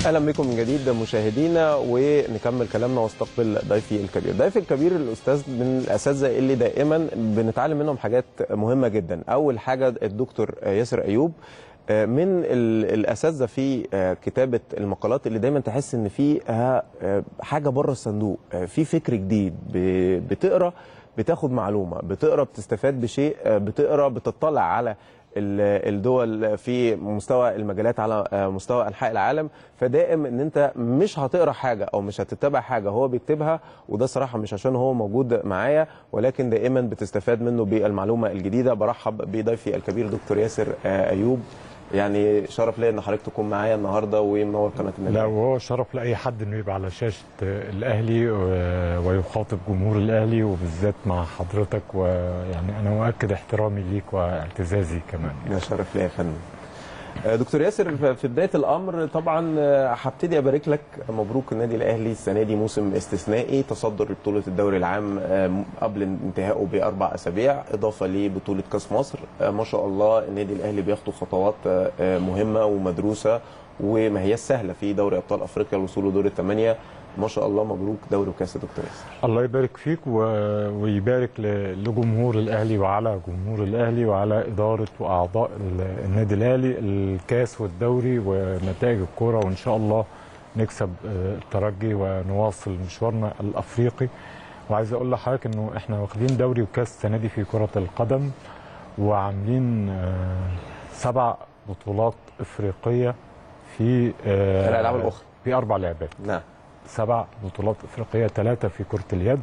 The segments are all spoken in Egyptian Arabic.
اهلا بكم من جديد مشاهدينا ونكمل كلامنا واستقبل ضيفي الكبير ضيفي الكبير الاستاذ من الاساتذه اللي دائما بنتعلم منهم حاجات مهمه جدا اول حاجه الدكتور ياسر ايوب من الاساتذه في كتابه المقالات اللي دايما تحس ان فيها حاجه بره الصندوق في فكر جديد بتقرا بتاخد معلومه بتقرا بتستفاد بشيء بتقرا بتطلع على الدول في مستوى المجالات على مستوى انحاء العالم فدائم ان انت مش هتقرا حاجه او مش هتتبع حاجه هو بيكتبها وده صراحه مش عشان هو موجود معايا ولكن دائما بتستفاد منه بالمعلومه الجديده برحب بضيفي الكبير دكتور ياسر ايوب يعني شرف ليا ان حضرتك تكون معايا النهارده ومنور قناه النادي لا وهو شرف لاي حد انه يبقى على شاشه الاهلي ويخاطب جمهور الاهلي وبالذات مع حضرتك ويعني انا مؤكد احترامي ليك واعتزازي كمان يا شرف ليا يا فندم دكتور ياسر في بدايه الامر طبعا هبتدي ابارك لك مبروك النادي الاهلي السنه دي موسم استثنائي تصدر بطوله الدوري العام قبل انتهائه باربع اسابيع اضافه لبطوله كاس مصر ما شاء الله النادي الاهلي بيخطو خطوات مهمه ومدروسه وما هي سهله في دوري ابطال افريقيا الوصول لدور الثمانيه ما شاء الله مبروك دوري وكاس يا دكتور ياسر الله يبارك فيك و... ويبارك لجمهور الاهلي وعلى جمهور الاهلي وعلى اداره واعضاء النادي الاهلي الكاس والدوري ونتائج الكوره وان شاء الله نكسب الترجي ونواصل مشوارنا الافريقي وعايز اقول لحضرتك انه احنا واخدين دوري وكاس السنه دي في كره القدم وعاملين سبع بطولات افريقيه في الالعاب الاخرى في اربع لعبات نعم سبع بطولات افريقيه ثلاثه في كره اليد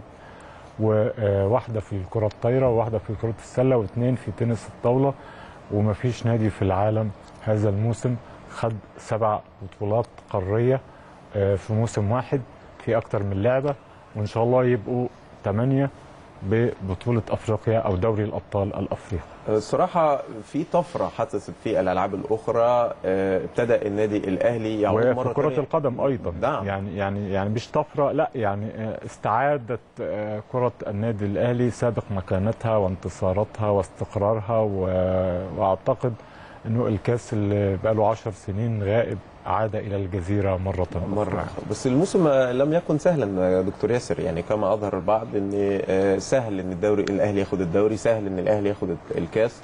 وواحده في الكره الطايره وواحده في كره السله واثنين في تنس الطاوله ومفيش نادي في العالم هذا الموسم خد سبع بطولات قاريه في موسم واحد في اكتر من لعبه وان شاء الله يبقوا ثمانيه ببطوله افريقيا او دوري الابطال الافريقي. الصراحه في طفره حدثت في الالعاب الاخرى ابتدى النادي الاهلي يعود مره في كره تانية. القدم ايضا نعم. يعني يعني يعني مش طفره لا يعني استعادت كره النادي الاهلي سابق مكانتها وانتصاراتها واستقرارها واعتقد انه الكاس اللي بقى له 10 سنين غائب عاد الى الجزيره مره اخرى مره بس الموسم لم يكن سهلا يا دكتور ياسر يعني كما اظهر البعض ان سهل ان الدوري الاهلي ياخد الدوري سهل ان الاهلي ياخد الكاس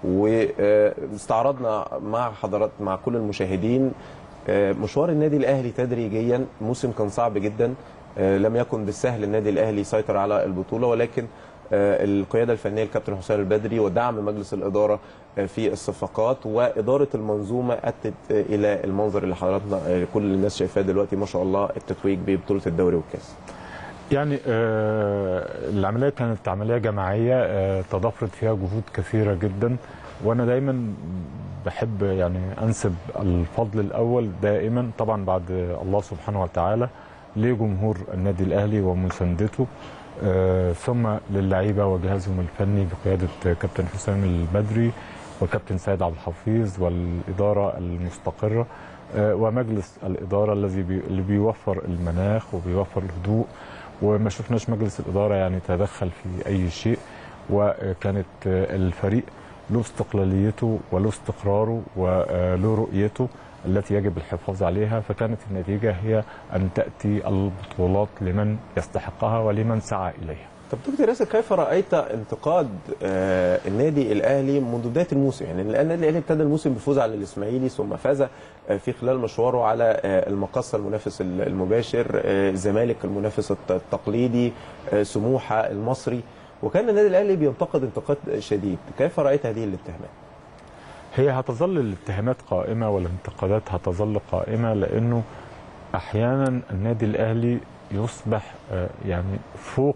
واستعرضنا مع حضرات مع كل المشاهدين مشوار النادي الاهلي تدريجيا موسم كان صعب جدا لم يكن بالسهل النادي الاهلي يسيطر على البطوله ولكن القياده الفنيه الكابتن حسام البدري ودعم مجلس الاداره في الصفقات واداره المنظومه اتت الى المنظر اللي حضراتنا كل الناس شايفاه دلوقتي ما شاء الله التتويج ببطوله الدوري والكاس. يعني آه العمليه كانت عمليه جماعيه آه تضافرت فيها جهود كثيره جدا وانا دايما بحب يعني انسب الفضل الاول دائما طبعا بعد الله سبحانه وتعالى لجمهور النادي الاهلي ومساندته آه ثم للعيبه وجهازهم الفني بقياده كابتن حسام البدري وكابتن سيد عبد الحفيظ والاداره المستقره آه ومجلس الاداره الذي بي اللي بيوفر المناخ وبيوفر الهدوء وما شفناش مجلس الاداره يعني تدخل في اي شيء وكانت آه الفريق له استقلاليته وله استقراره وله رؤيته التي يجب الحفاظ عليها فكانت النتيجة هي أن تأتي البطولات لمن يستحقها ولمن سعى إليها طب دكتور ياسر كيف رايت انتقاد آه النادي الاهلي منذ بدايه الموسم يعني النادي الاهلي ابتدى الموسم بالفوز على الاسماعيلي ثم فاز آه في خلال مشواره على آه المقصه المنافس المباشر الزمالك المنافس التقليدي سموحه المصري وكان النادي الاهلي بينتقد انتقاد شديد كيف رايت هذه الاتهامات هي هتظل الاتهامات قائمة والانتقادات هتظل قائمة لأنه أحيانا النادي الأهلي يصبح يعني فوق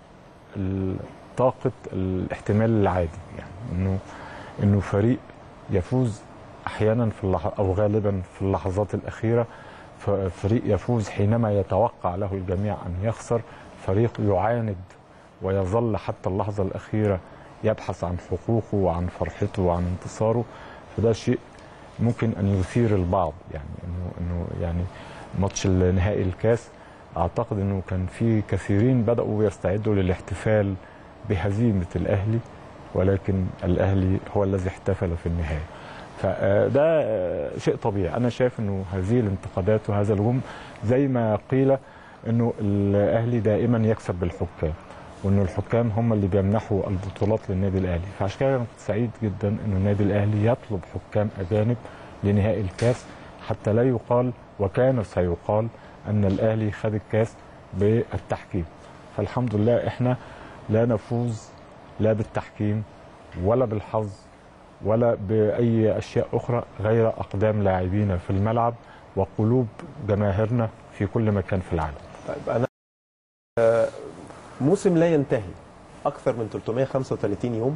طاقة الاحتمال العادي يعني إنه إنه فريق يفوز أحيانا في اللح... أو غالبا في اللحظات الأخيرة فريق يفوز حينما يتوقع له الجميع أن يخسر فريق يعاند ويظل حتى اللحظة الأخيرة يبحث عن حقوقه وعن فرحته وعن انتصاره فده شيء ممكن ان يثير البعض يعني انه انه يعني ماتش نهائي الكاس اعتقد انه كان في كثيرين بداوا يستعدوا للاحتفال بهزيمه الاهلي ولكن الاهلي هو الذي احتفل في النهايه فده شيء طبيعي انا شايف انه هذه الانتقادات وهذا الهجوم زي ما قيل انه الاهلي دائما يكسب بالحكام وانه الحكام هم اللي بيمنحوا البطولات للنادي الاهلي فعشان كده انا كنت سعيد جدا انه النادي الاهلي يطلب حكام اجانب لنهائي الكاس حتى لا يقال وكان سيقال ان الاهلي خد الكاس بالتحكيم فالحمد لله احنا لا نفوز لا بالتحكيم ولا بالحظ ولا باي اشياء اخرى غير اقدام لاعبينا في الملعب وقلوب جماهيرنا في كل مكان في العالم طيب انا آه، موسم لا ينتهي اكثر من 335 يوم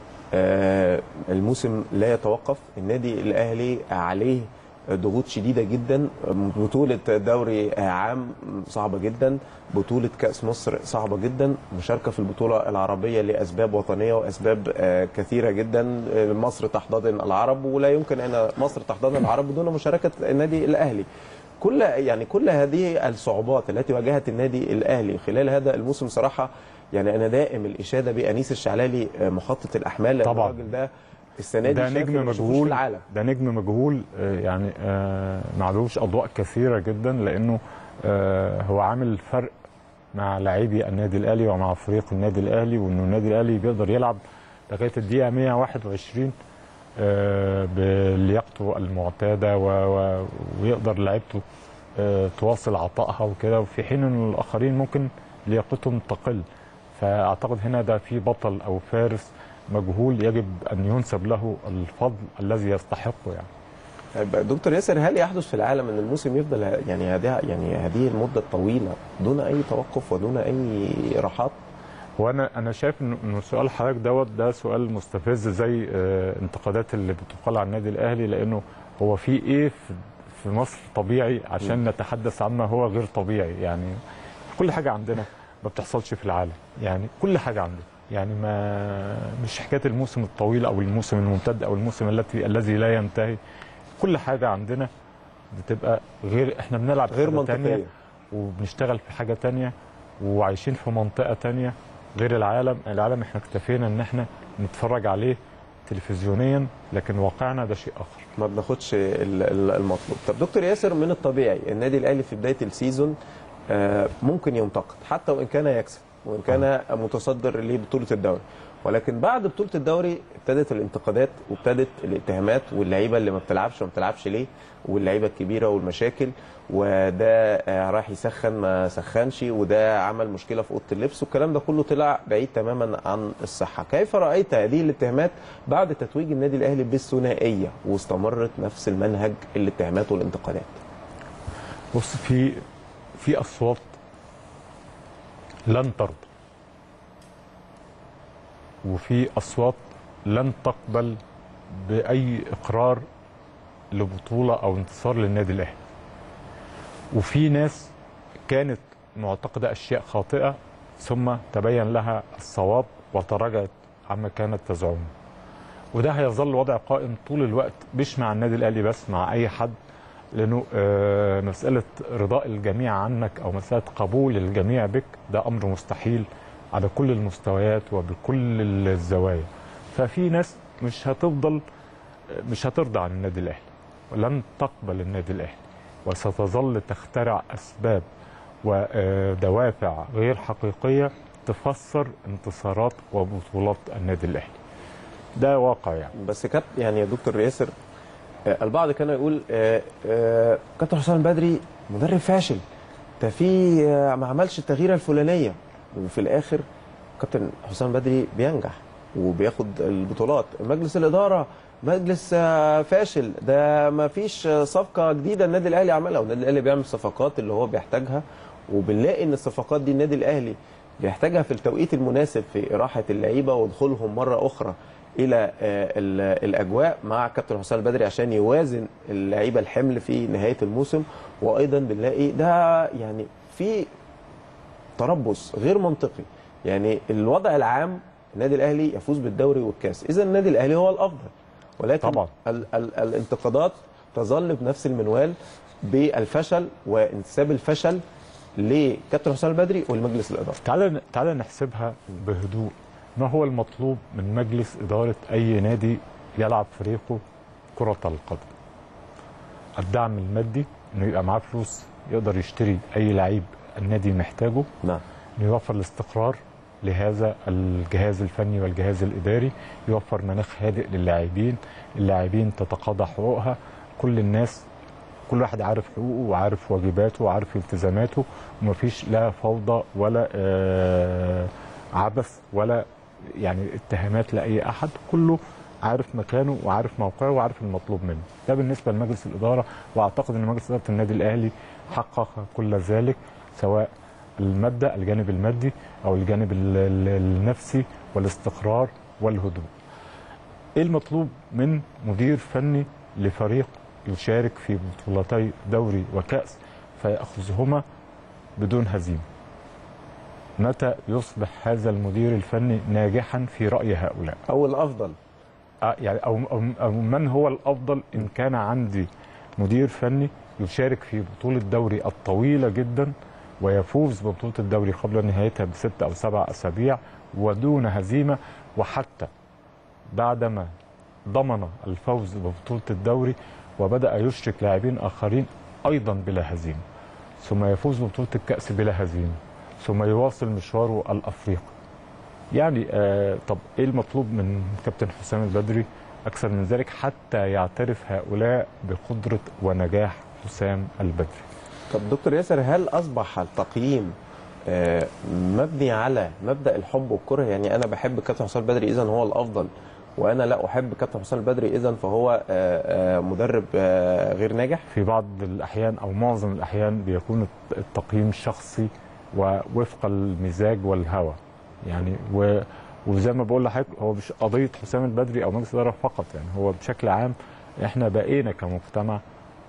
آه، الموسم لا يتوقف النادي الاهلي عليه ضغوط شديده جدا بطوله دوري عام صعبه جدا بطوله كاس مصر صعبه جدا مشاركه في البطوله العربيه لاسباب وطنيه واسباب آه، كثيره جدا آه، مصر تحتضن العرب ولا يمكن ان مصر تحتضن العرب بدون مشاركه النادي الاهلي كل يعني كل هذه الصعوبات التي واجهت النادي الاهلي خلال هذا الموسم صراحه يعني انا دائم الاشاده بانيس الشعلالي آه، مخطط الاحمال لأن طبعاً. الراجل ده السنه دي ده شايف نجم ما شافوش في مجهول العالم ده نجم مجهول آه، يعني آه، معلوش اضواء كثيره جدا لانه آه، هو عامل فرق مع لاعبي النادي الاهلي ومع فريق النادي الاهلي وانه النادي الاهلي بيقدر يلعب لغايه الدقيقه 121 آه، بلياقته المعتاده و- و- ويقدر لعيبته آه، تواصل عطائها وكده وفي حين ان الاخرين ممكن لياقتهم تقل فاعتقد هنا ده في بطل او فارس مجهول يجب ان ينسب له الفضل الذي يستحقه يعني طيب دكتور ياسر هل يحدث في العالم ان الموسم يفضل ه- يعني هذه يعني هذه المده الطويله دون اي توقف ودون اي راحات؟ وانا انا شايف انه إنه سؤال حضرتك دوت ده سؤال مستفز زي آه، انتقادات اللي بتقال على النادي الاهلي لانه هو في ايه في- في مصر طبيعي عشان نتحدث عما هو غير طبيعي يعني كل حاجه عندنا ما بتحصلش في العالم يعني كل حاجه عندنا يعني ما مش حكايه الموسم الطويل او الموسم الممتد او الموسم التي الذي لا ينتهي كل حاجه عندنا بتبقى غير احنا بنلعب غير حاجة تانية منطقيه وبنشتغل في حاجه تانية وعايشين في منطقه تانية غير العالم العالم احنا اكتفينا ان احنا نتفرج عليه تلفزيونيا لكن واقعنا ده شيء اخر ما بناخدش ال- ال- المطلوب طب دكتور ياسر من الطبيعي النادي الاهلي في بدايه السيزون آه، ممكن ينتقد حتى وان كان يكسب وان كان متصدر لبطوله الدوري ولكن بعد بطوله الدوري ابتدت الانتقادات وابتدت الاتهامات واللعيبه اللي ما بتلعبش ما بتلعبش ليه واللعيبه الكبيره والمشاكل وده آه، راح يسخن ما سخنش وده عمل مشكله في اوضه اللبس والكلام ده كله طلع بعيد تماما عن الصحه كيف رايت هذه الاتهامات بعد تتويج النادي الاهلي بالثنائيه واستمرت نفس المنهج الاتهامات والانتقادات بص في في اصوات لن ترضى وفي اصوات لن تقبل باي اقرار لبطوله او انتصار للنادي الاهلي وفي ناس كانت معتقده اشياء خاطئه ثم تبين لها الصواب وتراجعت عما كانت تزعمه وده هيظل وضع قائم طول الوقت مش مع النادي الاهلي بس مع اي حد لانه آه، مساله رضاء الجميع عنك او مساله قبول الجميع بك ده امر مستحيل على كل المستويات وبكل الزوايا ففي ناس مش هتفضل مش هترضى عن النادي الاهلي ولن تقبل النادي الاهلي وستظل تخترع اسباب ودوافع غير حقيقيه تفسر انتصارات وبطولات النادي الاهلي ده واقع يعني بس كابتن يعني يا دكتور ياسر آه، البعض كان يقول آه، آه، كابتن حسام البدري مدرب فاشل ده في آه، ما عملش التغييره الفلانيه وفي الاخر كابتن حسام البدري بينجح وبياخد البطولات مجلس الاداره مجلس آه، فاشل ده ما فيش آه، صفقه جديده النادي الاهلي عملها والنادي الاهلي بيعمل صفقات اللي هو بيحتاجها وبنلاقي ان الصفقات دي النادي الاهلي بيحتاجها في التوقيت المناسب في اراحه اللعيبه ودخولهم مره اخرى الى آه، ال- الاجواء مع كابتن حسام البدري عشان يوازن اللعيبه الحمل في نهايه الموسم وايضا بنلاقي ده يعني في تربص غير منطقي يعني الوضع العام النادي الاهلي يفوز بالدوري والكاس اذا النادي الاهلي هو الافضل ولكن طبعاً. ال ال الانتقادات تظل بنفس المنوال بالفشل وانتساب الفشل لكابتن حسام البدري والمجلس الاداره تعالى تعالى نحسبها بهدوء ما هو المطلوب من مجلس إدارة أي نادي يلعب فريقه كره القدم الدعم المادي انه يبقى معاه فلوس يقدر يشتري اي لعيب النادي محتاجه نعم انه يوفر الاستقرار لهذا الجهاز الفني والجهاز الاداري يوفر مناخ هادئ للاعبين اللاعبين تتقاضى حقوقها كل الناس كل واحد عارف حقوقه وعارف واجباته وعارف التزاماته ومفيش لا فوضى ولا آه عبث ولا يعني اتهامات لاي احد كله عارف مكانه وعارف موقعه وعارف المطلوب منه ده بالنسبه لمجلس الاداره واعتقد ان مجلس اداره النادي الاهلي حقق كل ذلك سواء المادة الجانب المادي أو الجانب ال- ال- النفسي والاستقرار والهدوء إيه المطلوب من مدير فني لفريق يشارك في بطولتي دوري وكأس فيأخذهما بدون هزيمة متى يصبح هذا المدير الفني ناجحا في رأي هؤلاء او الافضل آه، يعني أو, أو, أو من هو الأفضل إن كان عندي مدير فني يشارك في بطولة دوري الطويلة جدا ويفوز ببطولة الدوري قبل نهايتها بست أو سبع أسابيع ودون هزيمة وحتى بعدما ضمن الفوز ببطولة الدوري وبدأ يشرك لاعبين آخرين أيضا بلا هزيمة ثم يفوز ببطولة الكأس بلا هزيمة ثم يواصل مشواره الأفريقي يعني آه طب ايه المطلوب من كابتن حسام البدري اكثر من ذلك حتى يعترف هؤلاء بقدره ونجاح حسام البدري طب دكتور ياسر هل اصبح التقييم آه، مبني على مبدا الحب والكره يعني انا بحب كابتن حسام البدري اذا هو الافضل وانا لا احب كابتن حسام البدري اذا فهو آه، آه، مدرب آه، غير ناجح في بعض الاحيان او معظم الاحيان بيكون الت- التقييم شخصي ووفق المزاج والهوى يعني و وزي ما بقول لحضرتك هو مش قضيه حسام البدري او مجلس الاداره فقط يعني هو بشكل عام احنا بقينا كمجتمع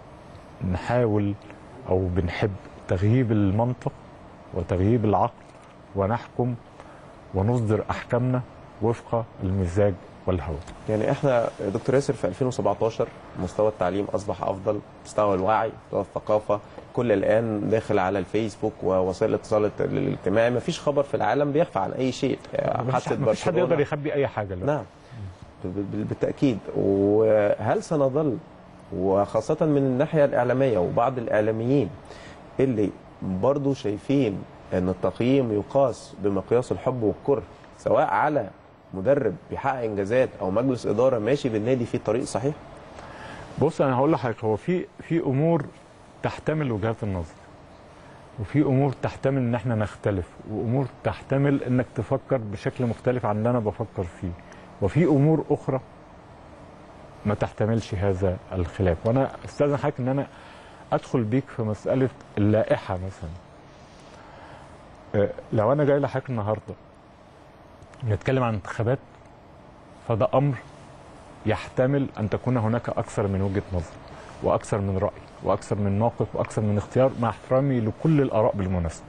نحاول او بنحب تغييب المنطق وتغييب العقل ونحكم ونصدر احكامنا وفق المزاج والهوى يعني احنا دكتور ياسر في 2017 مستوى التعليم اصبح افضل مستوى الوعي مستوى الثقافه كل الان داخل على الفيسبوك ووسائل الاتصال الاجتماعي مفيش خبر في العالم بيخفى عن اي شيء مفيش حادثه مفيش حد برشلونة. يقدر يخبي اي حاجه دلوقتي. نعم ب- ب- بالتاكيد وهل سنظل وخاصه من الناحيه الاعلاميه وبعض الاعلاميين اللي برضو شايفين ان التقييم يقاس بمقياس الحب والكره سواء على مدرب بيحقق انجازات او مجلس اداره ماشي بالنادي في الطريق الصحيح بص انا هقول لحضرتك هو في في امور تحتمل وجهات النظر وفي امور تحتمل ان احنا نختلف وامور تحتمل انك تفكر بشكل مختلف عن اللي انا بفكر فيه وفي امور اخرى ما تحتملش هذا الخلاف وانا استاذن حضرتك ان انا ادخل بيك في مساله اللائحه مثلا آه، لو انا جاي لحضرتك النهارده نتكلم عن انتخابات فده امر يحتمل ان تكون هناك اكثر من وجهه نظر واكثر من راي واكثر من موقف واكثر من اختيار مع احترامي لكل الاراء بالمناسبه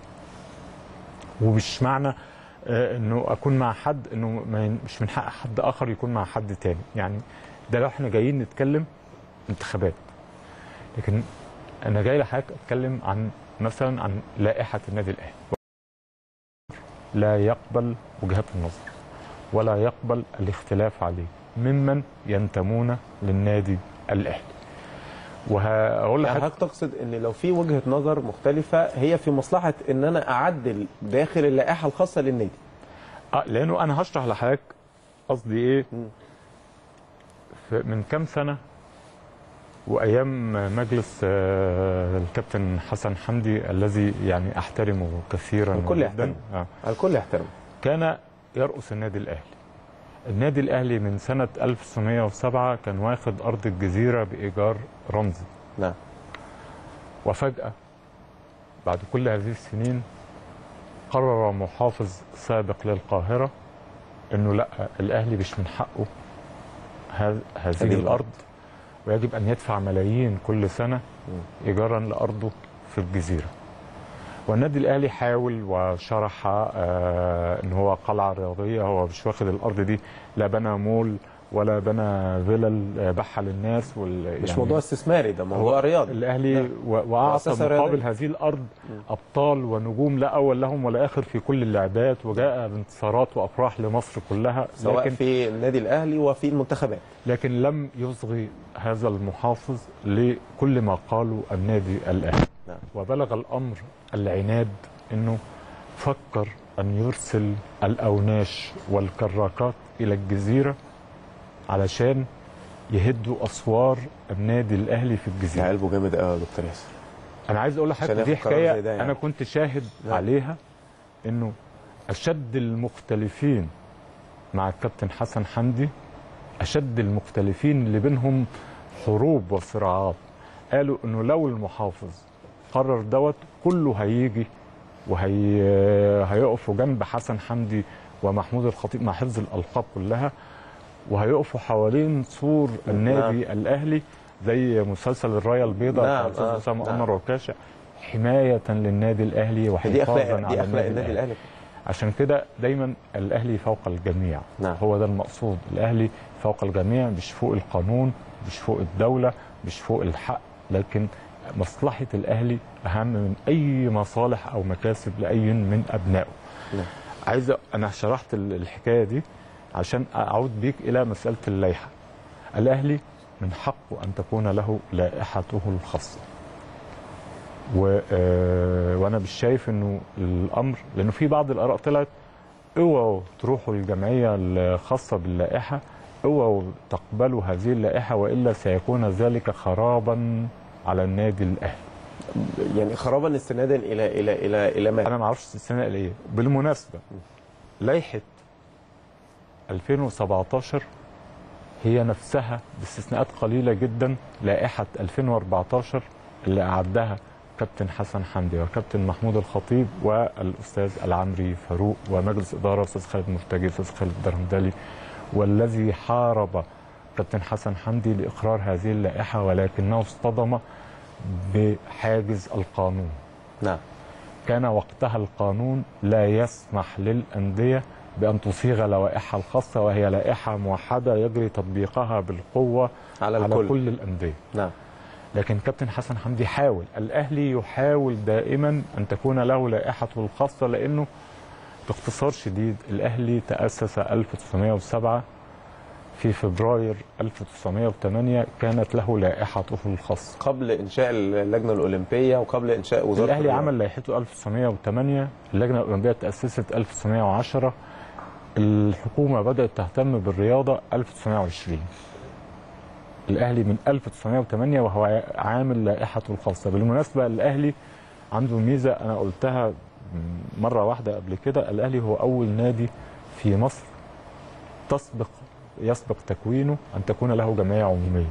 ومش معنى آه، انه اكون مع حد انه ما ين- مش من حق حد اخر يكون مع حد تاني يعني ده لو احنا جايين نتكلم انتخابات لكن انا جاي لحضرتك اتكلم عن مثلا عن لائحه النادي الاهلي لا يقبل وجهات النظر ولا يقبل الاختلاف عليه ممن ينتمون للنادي الاهلي وهقول يعني لحضرتك حضرتك تقصد ان لو في وجهه نظر مختلفه هي في مصلحه ان انا اعدل داخل اللائحه الخاصه للنادي اه لانه انا هشرح لحضرتك قصدي ايه مم. في- من كام سنه وايام مجلس آه، الكابتن حسن حمدي الذي يعني احترمه كثيرا الكل جداً. يحترمه. آه. الكل يحترم كان يرأس النادي الأهلي النادي الأهلي من سنة 1907 كان واخد أرض الجزيرة بإيجار رمزي نعم وفجأة بعد كل هذه السنين قرر محافظ سابق للقاهرة أنه لا الأهلي مش من حقه هذ- هذه هذه الأرض ويجب أن يدفع ملايين كل سنة إيجارا لأرضه في الجزيرة والنادي الاهلي حاول وشرح آه ان هو قلعه رياضيه هو مش واخد الارض دي لا بنى مول ولا بنى فيلل آه، باعها للناس وال مش يعني موضوع استثماري ده موضوع رياضي الاهلي نعم. و- واعطى مؤسسة مقابل رياضية. هذه الارض ابطال ونجوم لا اول لهم ولا اخر في كل اللعبات وجاء بانتصارات وافراح لمصر كلها سواء لكن في النادي الاهلي وفي المنتخبات لكن لم يصغي هذا المحافظ لكل ما قاله النادي الاهلي نعم. وبلغ الامر العناد انه فكر ان يرسل الاوناش والكراكات الى الجزيره علشان يهدوا اسوار النادي الاهلي في ده الجزيره قلبه جامد قوي يا دكتور ياسر انا عايز اقول عشان لحضرتك دي ياخد قرار زي حكايه ده يعني. انا كنت شاهد نعم. عليها انه اشد المختلفين مع الكابتن حسن حمدي اشد المختلفين اللي بينهم حروب وصراعات قالوا انه لو المحافظ قرر دوت كله هيجي وهي هيقفوا جنب حسن حمدي ومحمود الخطيب مع حفظ الالقاب كلها وهيقفوا حوالين سور النادي الاهلي زي مسلسل الرايه البيضاء نعم، بتاع الاستاذ آه، اسامه نعم. قمر وكاشع حمايه للنادي الاهلي دي وحفاظا اخلاق على دي اخلاق النادي الاهلي عشان كده دايما الاهلي فوق الجميع نعم. هو ده المقصود الاهلي فوق الجميع مش فوق القانون مش فوق الدوله مش فوق الحق لكن مصلحه الاهلي اهم من اي مصالح او مكاسب لاي من ابنائه نعم. عايز أ- انا شرحت ال- الحكايه دي عشان اعود بيك الى مساله اللائحه الاهلي من حقه ان تكون له لائحته الخاصه و... آه، وانا مش شايف انه الامر لانه في بعض الاراء طلعت اوعوا تروحوا للجمعيه الخاصه باللائحه اوعوا تقبلوا هذه اللائحه والا سيكون ذلك خرابا على النادي الاهلي يعني خرابا استنادا الى الى الى الى ما انا ما اعرفش السنه ايه بالمناسبه لائحه 2017 هي نفسها باستثناءات قليله جدا لائحه 2014 اللي اعدها كابتن حسن حمدي وكابتن محمود الخطيب والاستاذ العمري فاروق ومجلس اداره استاذ خالد مرتجي استاذ خالد درمدلي والذي حارب كابتن حسن حمدي لاقرار هذه اللائحه ولكنه اصطدم بحاجز القانون نعم كان وقتها القانون لا يسمح للأندية بأن تصيغ لوائحها الخاصة وهي لائحة موحدة يجري تطبيقها بالقوة على على الكل كل الأندية نعم لكن كابتن حسن حمدي حاول الأهلي يحاول دائما أن تكون له لائحته الخاصة لأنه باختصار شديد الأهلي تأسس 1907 في فبراير 1908 كانت له لائحته الخاصة قبل انشاء اللجنه الاولمبيه وقبل انشاء وزاره الاهلي الرياضة. عمل لائحته 1908 اللجنه الاولمبيه تاسست 1910 الحكومه بدات تهتم بالرياضه 1920 الاهلي من 1908 وهو عامل لائحته الخاصه بالمناسبه الاهلي عنده ميزه انا قلتها مره واحده قبل كده الاهلي هو اول نادي في مصر تسبق يسبق تكوينه ان تكون له جمعيه عموميه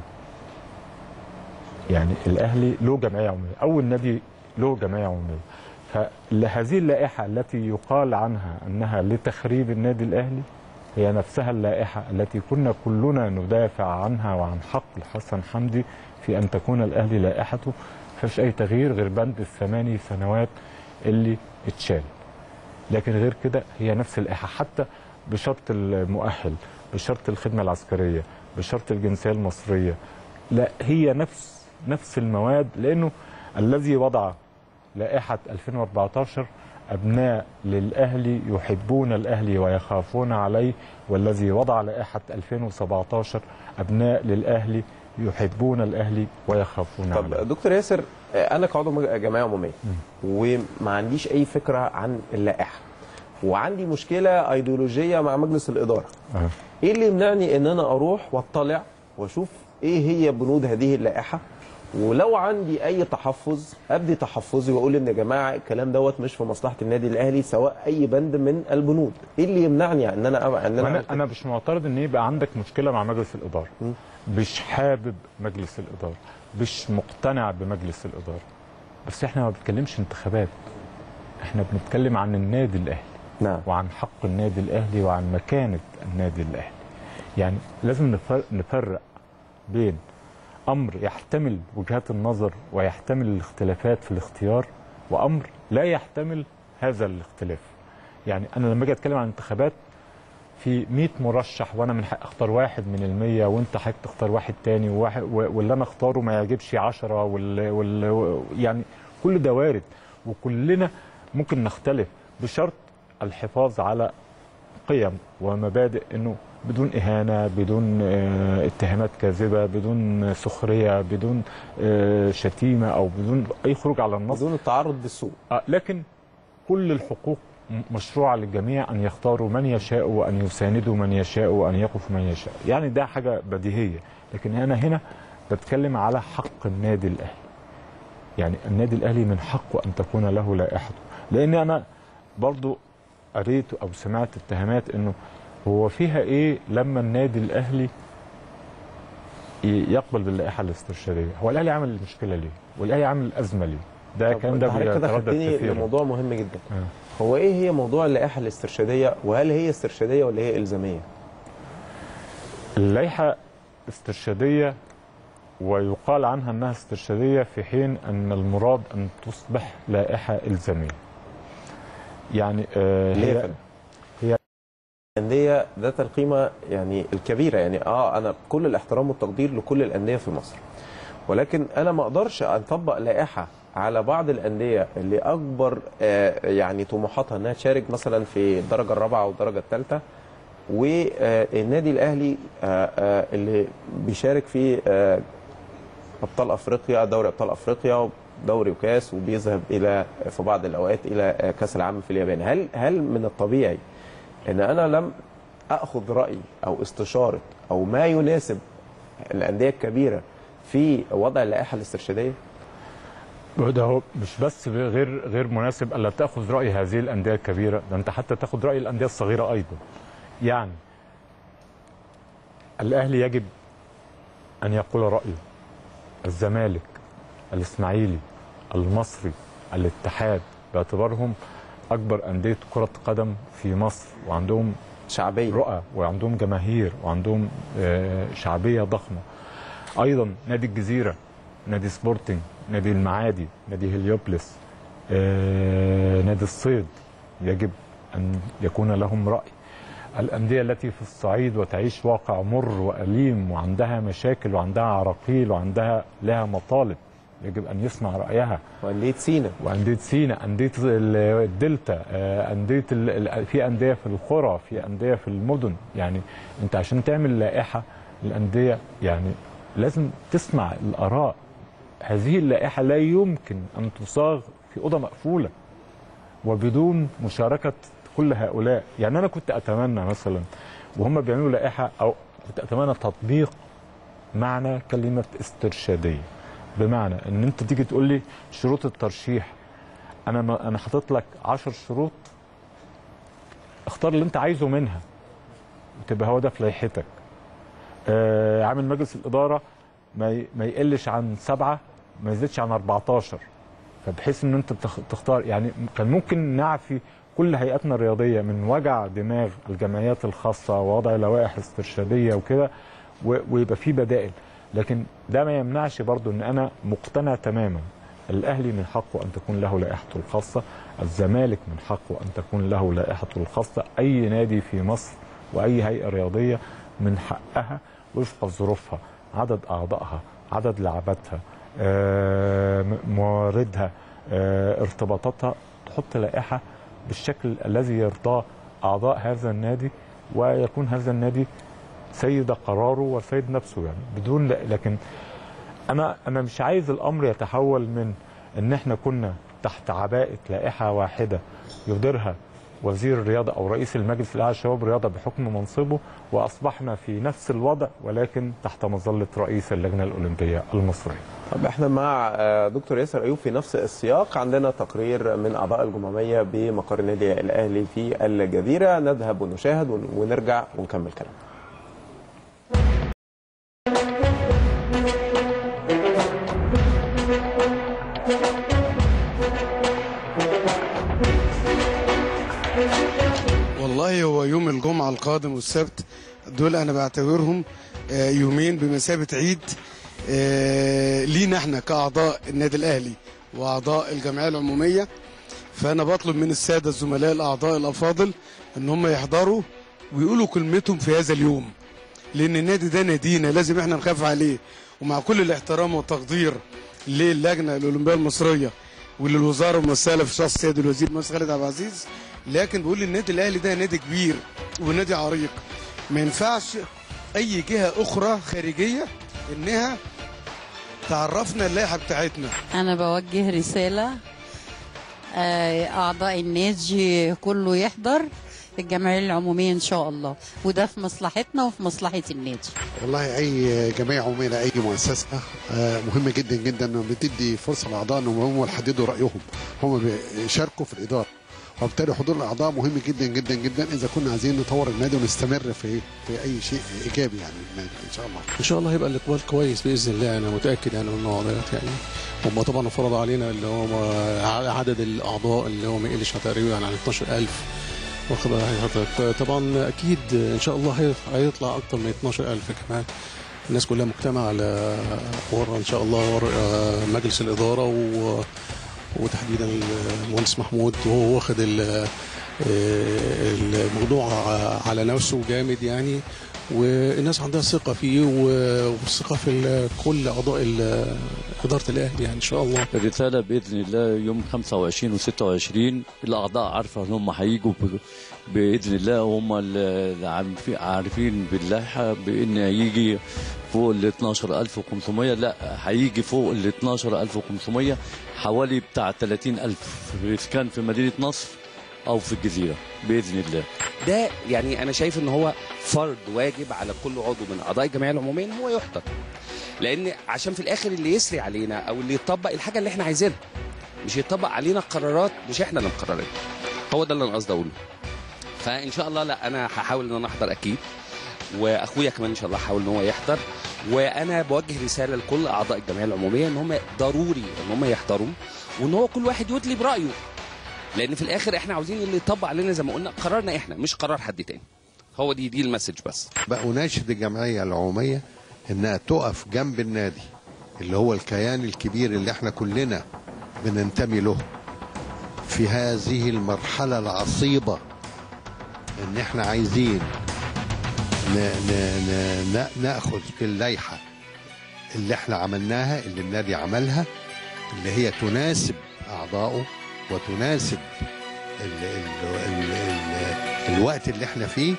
يعني الاهلي له جمعيه عموميه اول نادي له جمعيه عموميه فهذه اللائحه التي يقال عنها انها لتخريب النادي الاهلي هي نفسها اللائحه التي كنا كلنا ندافع عنها وعن حق الحسن حمدي في ان تكون الاهلي لائحته فيش اي تغيير غير بند الثماني سنوات اللي اتشال لكن غير كده هي نفس اللائحه حتى بشرط المؤهل بشرط الخدمه العسكريه بشرط الجنسيه المصريه لا هي نفس نفس المواد لانه الذي وضع لائحه 2014 ابناء للاهلي يحبون الاهلي ويخافون عليه والذي وضع لائحه 2017 ابناء للاهلي يحبون الاهلي ويخافون عليه طب دكتور ياسر انا كعضو مج- جمعيه عموميه وما عنديش اي فكره عن اللائحه وعندي مشكله ايديولوجيه مع مجلس الاداره آه. ايه اللي يمنعني ان انا اروح واطلع واشوف ايه هي بنود هذه اللائحه ولو عندي اي تحفظ ابدي تحفظي واقول ان يا جماعه الكلام دوت مش في مصلحه النادي الاهلي سواء اي بند من البنود ايه اللي يمنعني ان انا أبقى ان انا انا أعمل كده؟ انا مش معترض ان يبقى عندك مشكله مع مجلس الاداره مم. مش حابب مجلس الاداره مش مقتنع بمجلس الاداره بس احنا ما بنتكلمش انتخابات احنا بنتكلم عن النادي الاهلي نعم وعن حق النادي الاهلي وعن مكانه النادي الاهلي يعني لازم نفرق, نفرق بين امر يحتمل وجهات النظر ويحتمل الاختلافات في الاختيار وامر لا يحتمل هذا الاختلاف يعني انا لما اجي اتكلم عن انتخابات في 100 مرشح وانا من حق اختار واحد من المية وانت حق تختار واحد تاني وواحد واللي انا اختاره ما يعجبش 10 وال وال يعني كل ده وارد وكلنا ممكن نختلف بشرط الحفاظ على قيم ومبادئ انه بدون اهانه بدون آه، اتهامات كاذبه بدون سخريه بدون آه، شتيمه او بدون اي خروج على النص بدون التعرض بالسوء آه، لكن كل الحقوق م- مشروعة للجميع أن يختاروا من يشاء وأن يساندوا من يشاء وأن يقفوا من يشاء يعني ده حاجة بديهية لكن أنا هنا بتكلم على حق النادي الأهلي يعني النادي الأهلي من حقه أن تكون له لائحته لأن أنا برضو قريت أو سمعت اتهامات أنه هو فيها إيه لما النادي الأهلي ي- يقبل باللائحة الاسترشادية هو الأهلي عمل المشكلة ليه والأهلي عمل الأزمة ليه ده طب كان ده أنت حضرتك كده بيتردد خدتني كثيرا لموضوع مهم جدا آه. هو ايه هي موضوع اللائحه الاسترشاديه وهل هي استرشاديه ولا هي الزاميه؟ اللائحة استرشادية ويقال عنها أنها استرشادية في حين أن المراد أن تصبح لائحة إلزامية يعني آه ليه يا هي فندم؟ هي- الانديه ذات القيمه يعني الكبيره يعني اه انا كل الاحترام والتقدير لكل الانديه في مصر ولكن انا ما اقدرش اطبق لائحه على بعض الانديه اللي اكبر آه يعني طموحاتها انها تشارك مثلا في الدرجه الرابعه والدرجه الثالثه والنادي الاهلي آه آه اللي بيشارك في آه ابطال افريقيا دوري ابطال افريقيا دوري وكاس وبيذهب الى في بعض الاوقات الى كاس العالم في اليابان هل هل من الطبيعي ان انا لم اخذ راي او استشاره او ما يناسب الانديه الكبيره في وضع اللائحه الاسترشاديه ده هو مش بس غير غير مناسب الا تاخذ راي هذه الانديه الكبيره ده انت حتى تاخذ راي الانديه الصغيره ايضا يعني الاهلي يجب ان يقول رايه الزمالك الاسماعيلي المصري الاتحاد باعتبارهم اكبر انديه كره قدم في مصر وعندهم شعبيه رؤى وعندهم جماهير وعندهم آه، شعبيه ضخمه ايضا نادي الجزيره نادي سبورتنج نادي المعادي نادي هليوبلس آه، نادي الصيد يجب ان يكون لهم راي الانديه التي في الصعيد وتعيش واقع مر واليم وعندها مشاكل وعندها عراقيل وعندها لها مطالب يجب ان يسمع رايها وانديه سينا وانديه سينا انديه ال- الدلتا آه، انديه ال- ال- في انديه في القرى في انديه في المدن يعني انت عشان تعمل لائحه الانديه يعني لازم تسمع الاراء هذه اللائحه لا يمكن ان تصاغ في اوضه مقفوله وبدون مشاركه كل هؤلاء يعني انا كنت اتمنى مثلا وهم بيعملوا لائحه او كنت اتمنى تطبيق معنى كلمه استرشاديه بمعنى ان انت تيجي تقول لي شروط الترشيح انا ما انا حاطط لك 10 شروط اختار اللي انت عايزه منها وتبقى هو ده في لائحتك آه عامل مجلس الاداره ما ي- ما يقلش عن سبعه ما يزيدش عن 14 فبحيث ان انت تخ- تختار يعني كان ممكن نعفي كل هيئاتنا الرياضيه من وجع دماغ الجمعيات الخاصه ووضع لوائح استرشاديه وكده و- ويبقى في بدائل لكن ده ما يمنعش برضو ان انا مقتنع تماما الاهلي من حقه ان تكون له لائحته الخاصه الزمالك من حقه ان تكون له لائحته الخاصه اي نادي في مصر واي هيئه رياضيه من حقها وفق ظروفها عدد اعضائها عدد لعباتها آه، م- مواردها آه، ارتباطاتها تحط لائحه بالشكل الذي يرضاه اعضاء هذا النادي ويكون هذا النادي سيد قراره وسيد نفسه يعني بدون لكن انا انا مش عايز الامر يتحول من ان احنا كنا تحت عباءه لائحه واحده يديرها وزير الرياضه او رئيس المجلس الاعلى للشباب الرياضه بحكم منصبه واصبحنا في نفس الوضع ولكن تحت مظله رئيس اللجنه الاولمبيه المصريه. طب احنا مع آه، دكتور ياسر ايوب في نفس السياق عندنا تقرير من اعضاء الجمهوريه بمقر النادي الاهلي في الجزيره نذهب ونشاهد ون- ونرجع ونكمل كلام والله هو يوم الجمعة القادم والسبت دول أنا بعتبرهم آه، يومين بمثابة عيد آه، لينا احنا كأعضاء النادي الأهلي وأعضاء الجمعية العمومية فأنا بطلب من السادة الزملاء الأعضاء الأفاضل إن هم يحضروا ويقولوا كلمتهم في هذا اليوم لأن النادي ده نادينا لازم احنا نخاف عليه ومع كل الاحترام والتقدير للجنة الأولمبية المصرية وللوزاره الممثله في شخص السيد الوزير مصر خالد عبد العزيز لكن بقول النادي الاهلي ده نادي كبير ونادي عريق ما ينفعش اي جهه اخرى خارجيه انها تعرفنا اللائحه بتاعتنا أنا بوجه رسالة آه، أعضاء النادي كله يحضر الجمعية العمومية إن شاء الله وده في مصلحتنا وفي مصلحة النادي والله اي جمعيه عموميه لاي مؤسسه آه، مهمه جدا جدا انه بتدي فرصه للاعضاء انهم هم يحددوا رايهم هم بيشاركوا في الاداره وبالتالي حضور الاعضاء مهم جدا جدا جدا اذا كنا عايزين نطور النادي ونستمر في في اي شيء ايجابي يعني النادي ان شاء الله ان شاء الله هيبقى الاقبال كويس باذن الله انا متاكد يعني من الموضوع ديت يعني هم طبعا فرض علينا اللي هو عدد الاعضاء اللي هو ما يقلش تقريبا عن 12000 واخد بالك حضرتك؟ طبعا اكيد ان شاء الله هي- هيطلع اكتر من 12000 كمان الناس كلها مجتمعه على ورا ان شاء الله ورا آه، مجلس الاداره و وتحديدا المهندس محمود وهو واخد ال- آه، الموضوع على نفسه جامد يعني والناس عندها ثقه فيه و- والثقه في ال- كل اعضاء ال- اداره الاهلي يعني ان شاء الله الرسالة بإذن الله يوم 25 و26 الأعضاء عارفة إن هم هيجوا ب- بإذن الله وهم اللي عارفين- عارفين باللائحة بإن هيجي فوق ال 12500 لا هيجي فوق ال 12500 حوالي بتاع 30000 كان في مدينة نصر أو في الجزيرة بإذن الله ده يعني انا شايف ان هو فرض واجب على كل عضو من اعضاء الجمعيه العموميه ان هو يحضر لان عشان في الاخر اللي يسري علينا او اللي يطبق الحاجه اللي احنا عايزينها مش يطبق علينا قرارات مش احنا اللي مقررينها هو ده اللي انا قصدي اقوله فان شاء الله لا انا هحاول ان انا احضر اكيد واخويا كمان ان شاء الله هحاول ان هو يحضر وانا بوجه رساله لكل اعضاء الجمعيه العموميه ان هم ضروري ان هم يحضروا وان هو كل واحد يدلي برايه لان في الاخر احنا عاوزين اللي يطبق علينا زي ما قلنا قرارنا احنا مش قرار حد تاني هو دي دي المسج بس بأناشد الجمعيه العموميه انها تقف جنب النادي اللي هو الكيان الكبير اللي احنا كلنا بننتمي له في هذه المرحله العصيبه ان احنا عايزين ن ن ن ن ناخذ اللائحه اللي احنا عملناها اللي النادي عملها اللي هي تناسب اعضائه وتناسب ال ال ال ال الوقت اللي احنا فيه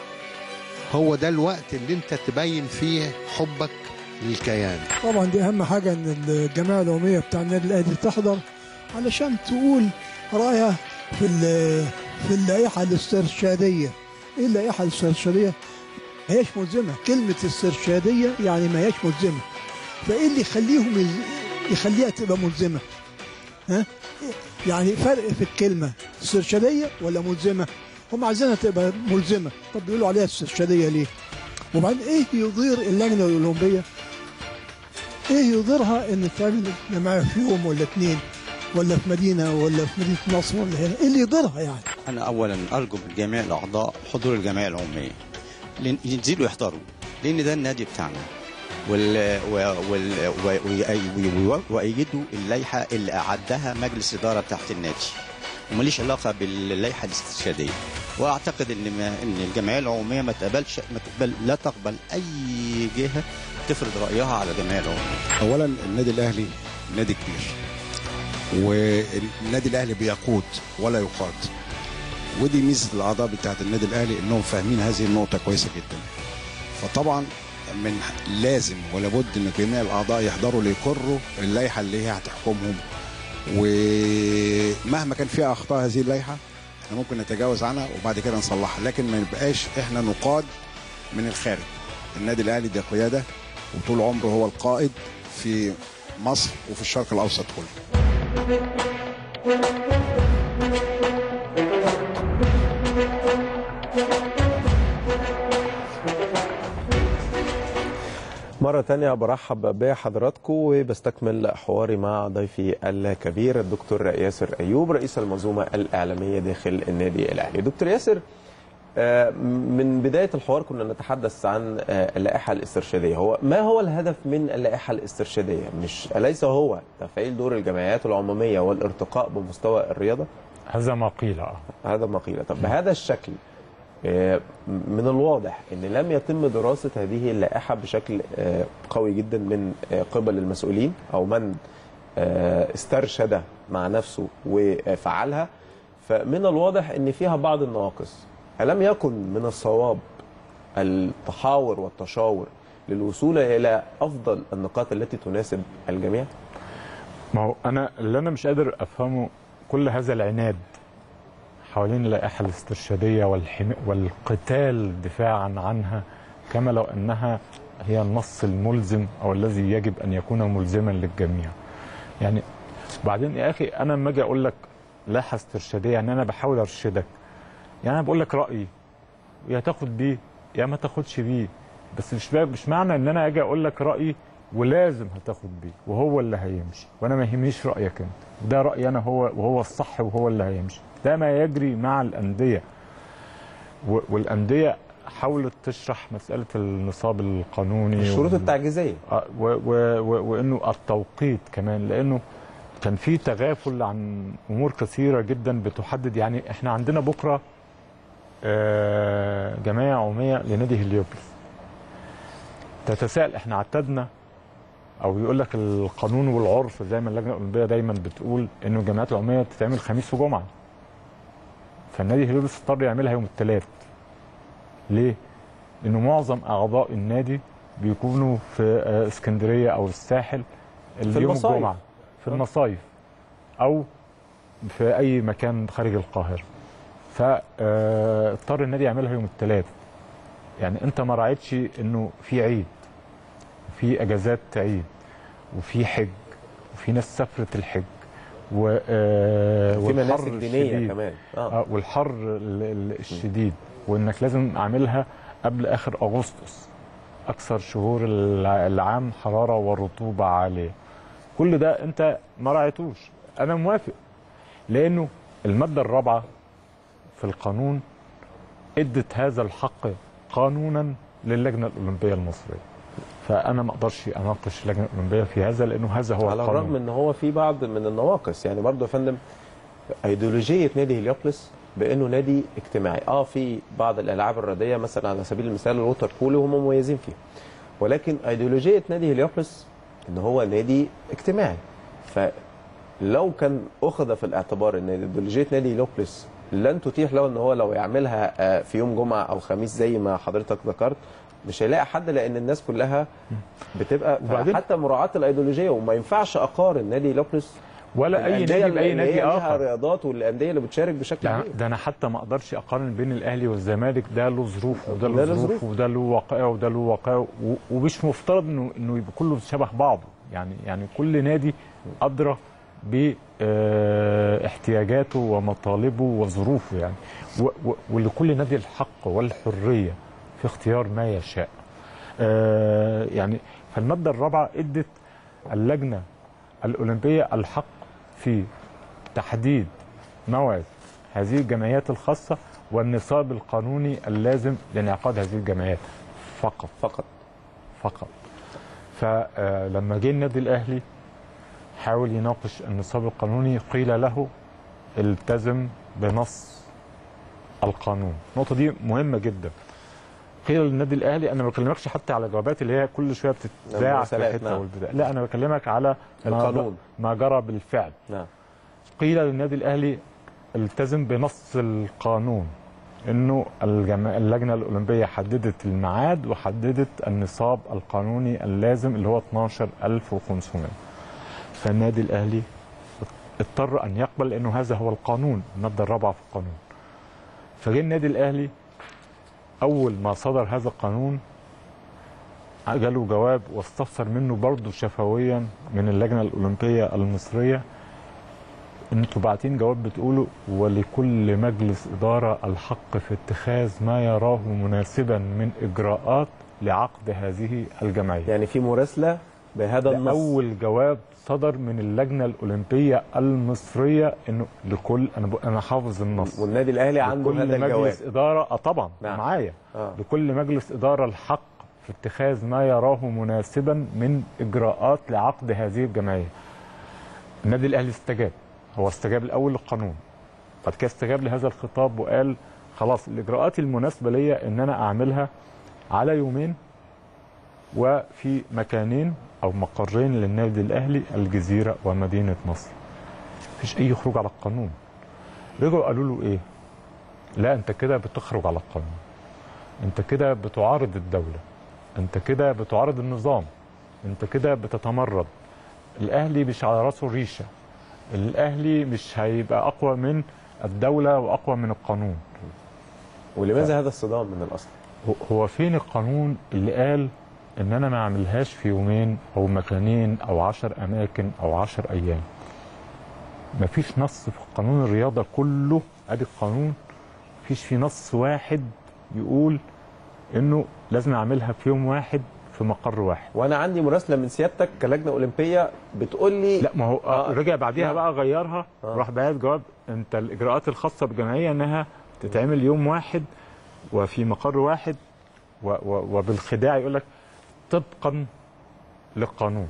هو ده الوقت اللي انت تبين فيه حبك للكيان طبعا دي اهم حاجه ان الجمعيه العموميه بتاع النادي الاهلي تحضر علشان تقول رايها في ال- في اللائحه الاسترشاديه ايه اللائحه الاسترشاديه ما هيش ملزمه كلمه استرشاديه يعني ما هيش ملزمه فايه اللي يخليهم يز- يخليها تبقى ملزمه ها يعني فرق في الكلمه استرشاديه ولا ملزمه هم عايزينها تبقى ملزمه طب بيقولوا عليها استرشاديه ليه وبعدين ايه يضير اللجنه الاولمبيه ايه يضرها ان تعمل جماعه في يوم ولا اثنين ولا في مدينه ولا في مدينه نصر ولا هنا ايه اللي يضرها يعني أنا أولا أرجو من جميع الأعضاء حضور الجمعية العمومية لأن ينزلوا يحضروا لأن ده النادي بتاعنا وال... وال... وال... وي- وي- ويأيدوا اللائحة اللي أعدها مجلس إدارة تحت النادي وماليش علاقة باللائحة الاستشهادية وأعتقد إن ما... إن الجمعية العمومية ما تقبلش ما تقبل لا تقبل أي جهة تفرض رأيها على الجمعية العمومية اولا النادي الاهلي نادي كبير والنادي الاهلي بيقود ولا يقاد ودي ميزه الاعضاء بتاعت النادي الاهلي انهم فاهمين هذه النقطه كويسه جدا فطبعا من لازم ولابد ان جميع الاعضاء يحضروا ليقروا اللائحه اللي هي هتحكمهم ومهما كان فيها اخطاء هذه اللائحه احنا ممكن نتجاوز عنها وبعد كده نصلحها لكن ما نبقاش احنا نقاد من الخارج النادي الاهلي ده قياده وطول عمره هو القائد في مصر وفي الشرق الاوسط كله مرة تانية برحب بحضراتكم وبستكمل حواري مع ضيفي الكبير الدكتور ياسر أيوب رئيس المنظومة الإعلامية داخل النادي الأهلي دكتور ياسر آه، من بداية الحوار كنا نتحدث عن آه، اللائحة الاسترشادية هو ما هو الهدف من اللائحة الاسترشادية مش أليس هو تفعيل دور الجمعيات العمومية والارتقاء بمستوى الرياضة هذا ما قيل آه. هذا ما قيل طب بهذا الشكل آه، من الواضح ان لم يتم دراسه هذه اللائحه بشكل آه، قوي جدا من آه، قبل المسؤولين او من آه، استرشد مع نفسه وفعلها فمن الواضح ان فيها بعض النواقص ألم يكن من الصواب التحاور والتشاور للوصول الى افضل النقاط التي تناسب الجميع ما هو انا اللي انا مش قادر افهمه كل هذا العناد حوالين اللائحه الاسترشاديه والحم... والقتال دفاعا عنها كما لو انها هي النص الملزم او الذي يجب ان يكون ملزما للجميع. يعني بعدين يا اخي انا لما اجي اقول لك لائحه استرشاديه يعني انا بحاول ارشدك يعني انا بقول لك رايي يا تاخد بيه يا ما تاخدش بيه بس مش مش معنى ان انا اجي اقول لك رايي ولازم هتاخد بيه وهو اللي هيمشي وانا ما يهمنيش رايك انت ده رايي انا هو وهو الصح وهو اللي هيمشي ده ما يجري مع الانديه و- والانديه حاولت تشرح مساله النصاب القانوني الشروط وال- التعجيزيه آه، و- و- و- وانه التوقيت كمان لانه كان في تغافل عن امور كثيره جدا بتحدد يعني احنا عندنا بكره آه، جمعيه عموميه لنادي هليوبلس تتساءل احنا اعتدنا او يقول لك القانون والعرف زي ما اللجنه الاولمبيه دايما بتقول انه الجمعيات العموميه بتتعمل خميس وجمعه فالنادي هليوبلس اضطر يعملها يوم الثلاث ليه؟ لانه معظم اعضاء النادي بيكونوا في آه، اسكندريه او الساحل اليوم المصايف. الجمعه في المصايف او في اي مكان خارج القاهره فاضطر النادي يعملها يوم الثلاث يعني انت ما راعيتش انه في عيد وفي اجازات عيد وفي حج وفي ناس سافرت الحج و آه، في والحر مناسك دينيه الشديد. كمان آه، والحر ال- ال- الشديد وانك لازم اعملها قبل اخر اغسطس اكثر شهور الع- العام حراره ورطوبه عاليه كل ده انت ما راعيتوش انا موافق لانه الماده الرابعه في القانون ادت هذا الحق قانونا للجنه الاولمبيه المصريه فانا ما اقدرش اناقش اللجنه الاولمبيه في هذا لانه هذا هو على القانون الرغم ان هو في بعض من النواقص يعني برضه يا فندم ايديولوجيه نادي هليوبلس بانه نادي اجتماعي اه في بعض الالعاب الرياضيه مثلا على سبيل المثال الووتر بولو هم مميزين فيه ولكن ايديولوجيه نادي هليوبلس ان هو نادي اجتماعي فلو كان اخذ في الاعتبار ان ايديولوجيه نادي هليوبلس لن تتيح له ان هو لو يعملها آه، في يوم جمعه او خميس زي ما حضرتك ذكرت مش هيلاقي حد لان الناس كلها بتبقى وبعدين- حتى مراعاه الايديولوجيه وما ينفعش اقارن نادي لوبلس ولا اي الأندية نادي باي اللي هي نادي ليها اخر رياضات والانديه اللي بتشارك بشكل ده, كبير ده انا حتى ما اقدرش اقارن بين الاهلي والزمالك ده له ظروف وده ده له له ظروف ظروف. وده له واقع وده له واقع و- ومش مفترض انه انه يبقى كله شبه بعضه يعني يعني كل نادي ادرى باحتياجاته ومطالبه وظروفه يعني و- و- ولكل نادي الحق والحريه في اختيار ما يشاء آه، يعني فالماده الرابعه ادت اللجنه الاولمبيه الحق في تحديد موعد هذه الجمعيات الخاصة والنصاب القانوني اللازم لانعقاد هذه الجمعيات فقط فقط فقط فلما جه النادي الأهلي حاول يناقش النصاب القانوني قيل له التزم بنص القانون النقطة دي مهمة جدا قيل للنادي الأهلي أنا ما بكلمكش حتى على جوابات اللي هي كل شوية بتتذاع في المراسلات، حتة نعم. والبتاع لا أنا بكلمك على ما- القانون. ما جرى بالفعل نعم قيل للنادي الاهلي التزم بنص القانون انه الجما... اللجنه الاولمبيه حددت الميعاد وحددت النصاب القانوني اللازم اللي هو 12500 فالنادي الاهلي اضطر ان يقبل لانه هذا هو القانون الماده الرابعه في القانون فجه النادي الاهلي اول ما صدر هذا القانون جاله جواب واستفسر منه برضه شفويا من اللجنه الاولمبيه المصريه انتوا باعتين جواب بتقولوا ولكل مجلس اداره الحق في اتخاذ ما يراه مناسبا من اجراءات لعقد هذه الجمعيه. يعني في مراسله بهذا ده النص اول جواب صدر من اللجنه الاولمبيه المصريه انه لكل انا ب... انا حافظ النص والنادي الاهلي عنده لكل هذا الجواب مجلس اداره اه طبعا نعم. معايا آه. لكل مجلس اداره الحق في اتخاذ ما يراه مناسبا من اجراءات لعقد هذه الجمعيه. النادي الاهلي استجاب هو استجاب الاول للقانون بعد كده استجاب لهذا الخطاب وقال خلاص الاجراءات المناسبه ليا ان انا اعملها على يومين وفي مكانين او مقرين للنادي الاهلي الجزيره ومدينه نصر مفيش اي خروج على القانون رجعوا قالوا له ايه لا انت كده بتخرج على القانون انت كده بتعارض الدوله انت كده بتعارض النظام انت كده بتتمرد الاهلي مش على راسه ريشه الاهلي مش هيبقى اقوى من الدوله واقوى من القانون ولماذا هذا الصدام من الاصل؟ هو- هو فين القانون اللي قال ان انا ما اعملهاش في يومين او مكانين او عشر اماكن او عشر ايام مفيش نص في قانون الرياضه كله ادي القانون مفيش فيه نص واحد يقول انه لازم اعملها في يوم واحد في مقر واحد وانا عندي مراسله من سيادتك كلجنه اولمبيه بتقول لي لا ما هو آه. آه. رجع بعديها نعم. بقى غيرها آه. راح بعت جواب انت الاجراءات الخاصه بالجمعيه انها تتعمل يوم واحد وفي مقر واحد و و وبالخداع يقول لك طبقا للقانون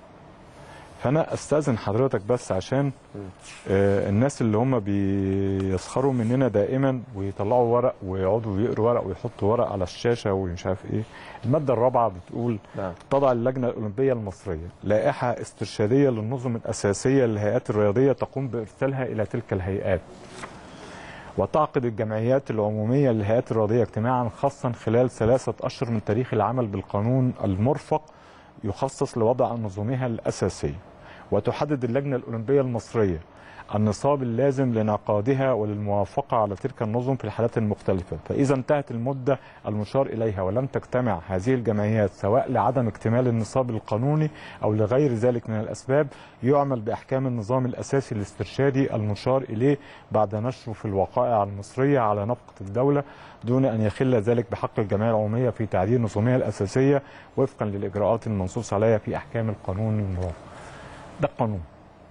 فانا استاذن حضرتك بس عشان آه الناس اللي هم بيسخروا مننا دائما ويطلعوا ورق ويقعدوا يقروا ورق ويحطوا ورق على الشاشه ومش عارف ايه الماده الرابعه بتقول نعم. تضع اللجنه الاولمبيه المصريه لائحه استرشاديه للنظم الاساسيه للهيئات الرياضيه تقوم بارسالها الى تلك الهيئات وتعقد الجمعيات العمومية للهيئات الرياضية اجتماعا خاصا خلال ثلاثة أشهر من تاريخ العمل بالقانون المرفق يخصص لوضع نظمها الأساسية وتحدد اللجنة الأولمبية المصرية النصاب اللازم لانعقادها وللموافقة على تلك النظم في الحالات المختلفة فإذا انتهت المدة المشار إليها ولم تجتمع هذه الجمعيات سواء لعدم اكتمال النصاب القانوني أو لغير ذلك من الأسباب يعمل بأحكام النظام الأساسي الاسترشادي المشار إليه بعد نشره في الوقائع المصرية على نفقة الدولة دون أن يخل ذلك بحق الجمعية العمومية في تعديل نظامها الأساسية وفقا للإجراءات المنصوص عليها في أحكام القانون المرافق ده القانون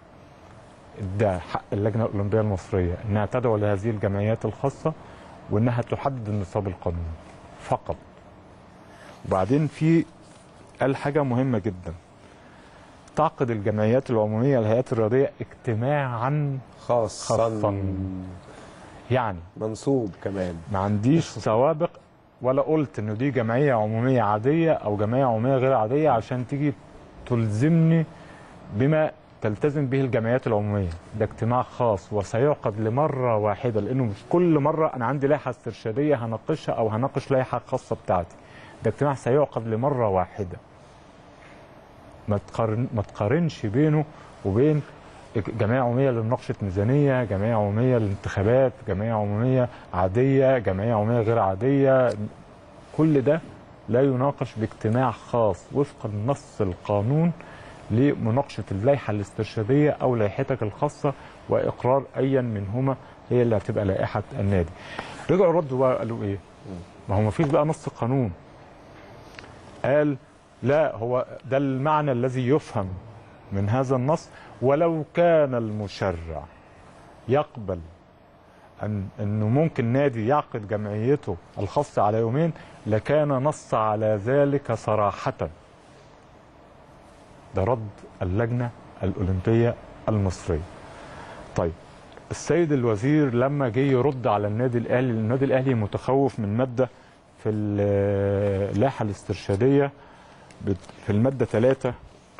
ده حق اللجنه الاولمبيه المصريه انها تدعو لهذه الجمعيات الخاصه وانها تحدد النصاب القانوني فقط وبعدين في قال حاجه مهمه جدا تعقد الجمعيات العموميه للهيئات الرياضيه اجتماعا خاصا خاصا يعني منصوب كمان ما عنديش سوابق ولا قلت انه دي جمعيه عموميه عاديه او جمعيه عموميه غير عاديه عشان تيجي تلزمني بما تلتزم به الجمعيات العموميه ده اجتماع خاص وسيعقد لمره واحده لانه مش كل مره انا عندي لائحه استرشاديه هناقشها او هناقش لائحه خاصه بتاعتي ده اجتماع سيعقد لمره واحده ما تقارن ما تقارنش بينه وبين جمعيه عموميه لمناقشه ميزانيه، جمعيه عموميه للانتخابات، جمعيه عموميه عاديه، جمعيه عموميه غير عاديه، كل ده لا يناقش باجتماع خاص وفق النص القانون لمناقشه اللائحه الاسترشاديه او لائحتك الخاصه واقرار ايا منهما هي اللي هتبقى لائحه النادي. رجعوا ردوا بقى قالوا ايه؟ ما هو ما فيش بقى نص قانون. قال لا هو ده المعنى الذي يفهم من هذا النص ولو كان المشرع يقبل أن أنه ممكن نادي يعقد جمعيته الخاصة على يومين لكان نص على ذلك صراحة ده رد اللجنة الأولمبية المصرية طيب السيد الوزير لما جه يرد على النادي الأهلي النادي الأهلي متخوف من مادة في اللائحة الاسترشادية بت- في المادة 3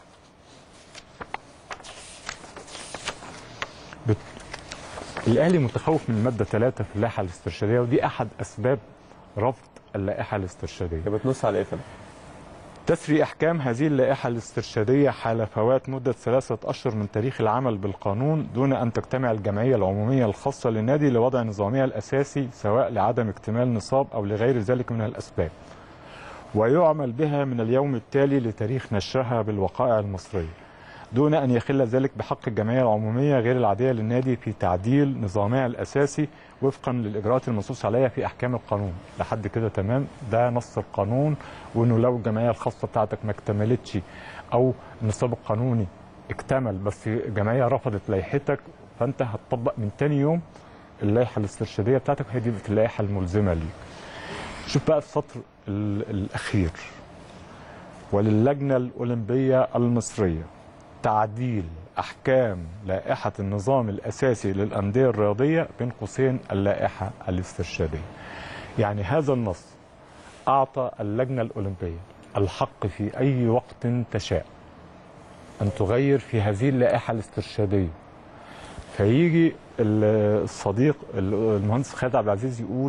بت... الاهلي متخوف من الماده 3 في اللائحه الاسترشاديه ودي احد اسباب رفض اللائحه الاسترشاديه بتنص على ايه فندم؟ تسري احكام هذه اللائحه الاسترشاديه حال فوات مده ثلاثه اشهر من تاريخ العمل بالقانون دون ان تجتمع الجمعيه العموميه الخاصه للنادي لوضع نظامها الاساسي سواء لعدم اكتمال نصاب او لغير ذلك من الاسباب ويعمل بها من اليوم التالي لتاريخ نشرها بالوقائع المصريه دون أن يخل ذلك بحق الجمعية العمومية غير العادية للنادي في تعديل نظامها الأساسي وفقا للإجراءات المنصوص عليها في أحكام القانون لحد كده تمام ده نص القانون وإنه لو الجمعية الخاصة بتاعتك ما اكتملتش أو النصاب القانوني اكتمل بس الجمعية رفضت لائحتك فأنت هتطبق من تاني يوم اللائحة الاسترشادية بتاعتك وهي دي اللائحة الملزمة ليك شوف بقى السطر ال- الأخير وللجنة الأولمبية المصرية تعديل أحكام لائحة النظام الأساسي للأندية الرياضية بين قوسين اللائحة الاسترشادية يعني هذا النص أعطى اللجنة الأولمبية الحق في أي وقت تشاء أن تغير في هذه اللائحة الاسترشادية فيجي ال- الصديق المهندس خالد عبد العزيز يقول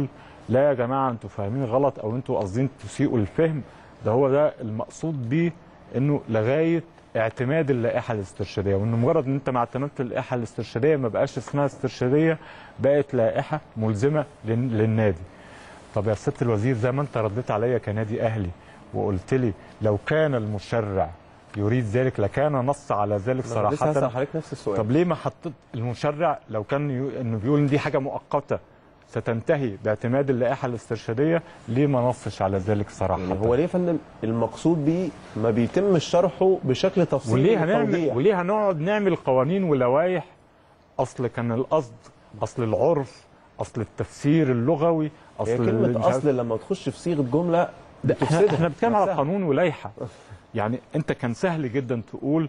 لا يا جماعه انتوا فاهمين غلط او انتوا قاصدين تسيئوا الفهم ده هو ده المقصود بيه انه لغايه اعتماد اللائحه الاسترشاديه وانه مجرد ان انت ما اعتمدت اللائحه الاسترشاديه ما بقاش اسمها استرشاديه بقت لائحه ملزمه لل- للنادي طب يا سياده الوزير زي ما انت رديت عليا كنادي اهلي وقلت لي لو كان المشرع يريد ذلك لكان نص على ذلك ما أنا لسه هسأل صراحه حضرتك نفس السؤال طب ليه ما حطيت المشرع لو كان يو... انه بيقول ان دي حاجه مؤقته ستنتهي باعتماد اللائحه الاسترشاديه ليه ما نصش على ذلك صراحه يعني هو ليه يا فندم المقصود بيه ما بيتمش شرحه بشكل تفصيلي وليه هنعمل للتوضيح؟ وليه هنقعد نعمل قوانين ولوائح اصل كان القصد اصل العرف اصل التفسير اللغوي هي اصل كلمة مش عارف- أصل لما تخش في صيغة جملة ده احنا بتفسدها احنا بنتكلم على نفسها. قانون ولائحه يعني انت كان سهل جدا تقول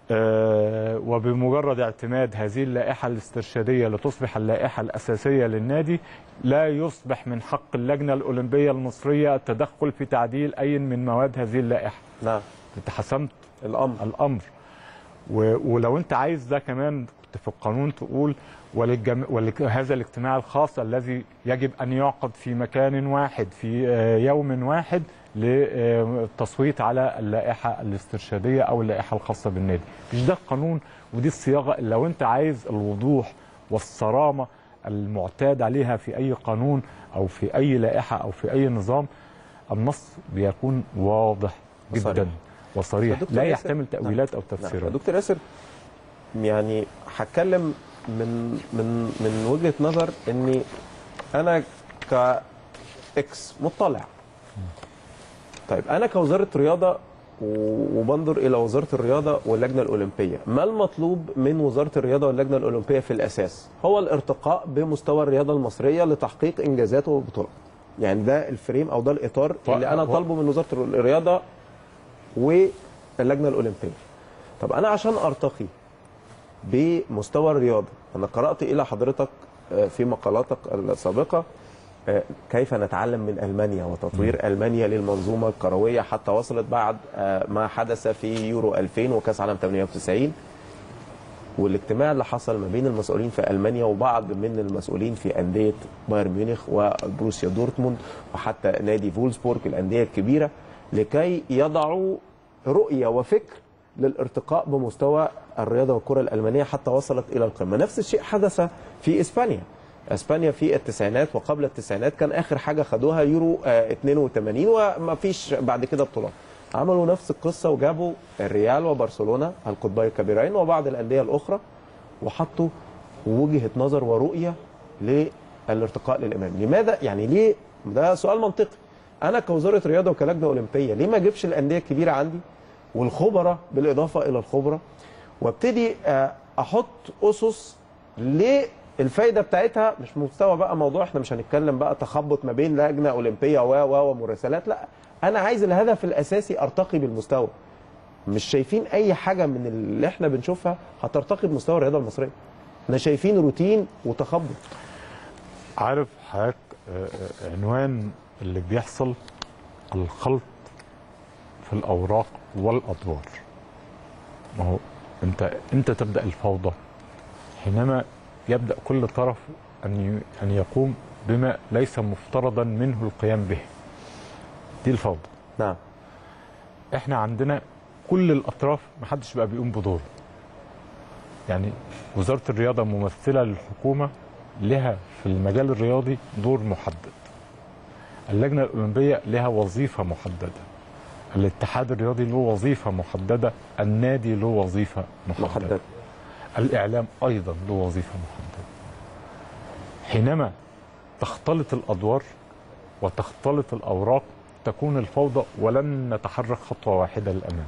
آه وبمجرد اعتماد هذه اللائحه الاسترشاديه لتصبح اللائحه الاساسيه للنادي لا يصبح من حق اللجنه الاولمبيه المصريه التدخل في تعديل اي من مواد هذه اللائحه نعم انت حسمت الأمر الامر و- ولو انت عايز ده كمان كنت في القانون تقول وللجم... ولهذا الاجتماع الخاص الذي يجب ان يعقد في مكان واحد في آه، يوم واحد للتصويت على اللائحه الاسترشاديه او اللائحه الخاصه بالنادي مش ده القانون ودي الصياغه اللي لو انت عايز الوضوح والصرامه المعتاد عليها في اي قانون او في اي لائحه او في اي نظام النص بيكون واضح وصريح. جدا وصريح دكتور لا ياسر- يحتمل تاويلات او نعم. تفسيرات دكتور ياسر يعني هتكلم من من من وجهة نظر اني انا ك اكس مطلع طيب انا كوزارة رياضة و- وبنظر الى وزارة الرياضة واللجنة الاولمبية ما المطلوب من وزارة الرياضة واللجنة الاولمبية في الاساس هو الارتقاء بمستوى الرياضة المصرية لتحقيق انجازات وبطولات يعني ده الفريم او ده الاطار اللي انا و- طالبه من وزارة الرياضة واللجنه الاولمبيه. طب انا عشان ارتقي بمستوى الرياضه انا قرات الى حضرتك آه، في مقالاتك السابقه آه، كيف نتعلم من المانيا وتطوير المانيا للمنظومه الكرويه حتى وصلت بعد آه، ما حدث في يورو 2000 وكاس عالم 98 والاجتماع اللي حصل ما بين المسؤولين في المانيا وبعض من المسؤولين في انديه بايرن ميونخ وبروسيا دورتموند وحتى نادي فولسبورغ الانديه الكبيره لكي يضعوا رؤيه وفكر للارتقاء بمستوى الرياضه والكره الالمانيه حتى وصلت الى القمه نفس الشيء حدث في اسبانيا اسبانيا في التسعينات وقبل التسعينات كان اخر حاجه خدوها يورو آه، 82 وما فيش بعد كده بطولات عملوا نفس القصه وجابوا الريال وبرشلونه القطبين الكبيرين وبعض الانديه الاخرى وحطوا وجهه نظر ورؤيه للارتقاء للامام لماذا يعني ليه ده سؤال منطقي انا كوزاره رياضه وكلجنه اولمبيه ليه ما اجيبش الانديه الكبيره عندي والخبراء بالاضافه الى الخبراء وابتدي آه، احط اسس للفايده بتاعتها مش مستوى بقى موضوع احنا مش هنتكلم بقى تخبط ما بين لجنه اولمبيه و و ومراسلات لا انا عايز الهدف الاساسي ارتقي بالمستوى مش شايفين اي حاجه من اللي احنا بنشوفها هترتقي بمستوى الرياضه المصريه احنا شايفين روتين وتخبط عارف حضرتك آه، آه، عنوان اللي بيحصل الخلط في الاوراق والادوار ما هو انت انت تبدا الفوضى حينما يبدا كل طرف ان ي- ان يقوم بما ليس مفترضا منه القيام به دي الفوضى نعم احنا عندنا كل الاطراف محدش بقى بيقوم بدوره يعني وزاره الرياضه ممثله للحكومه لها في المجال الرياضي دور محدد اللجنه الاولمبيه لها وظيفه محدده الاتحاد الرياضي له وظيفه محدده النادي له وظيفه محدده, محدد الاعلام ايضا له وظيفه محدده حينما تختلط الادوار وتختلط الاوراق تكون الفوضى ولن نتحرك خطوه واحده للامام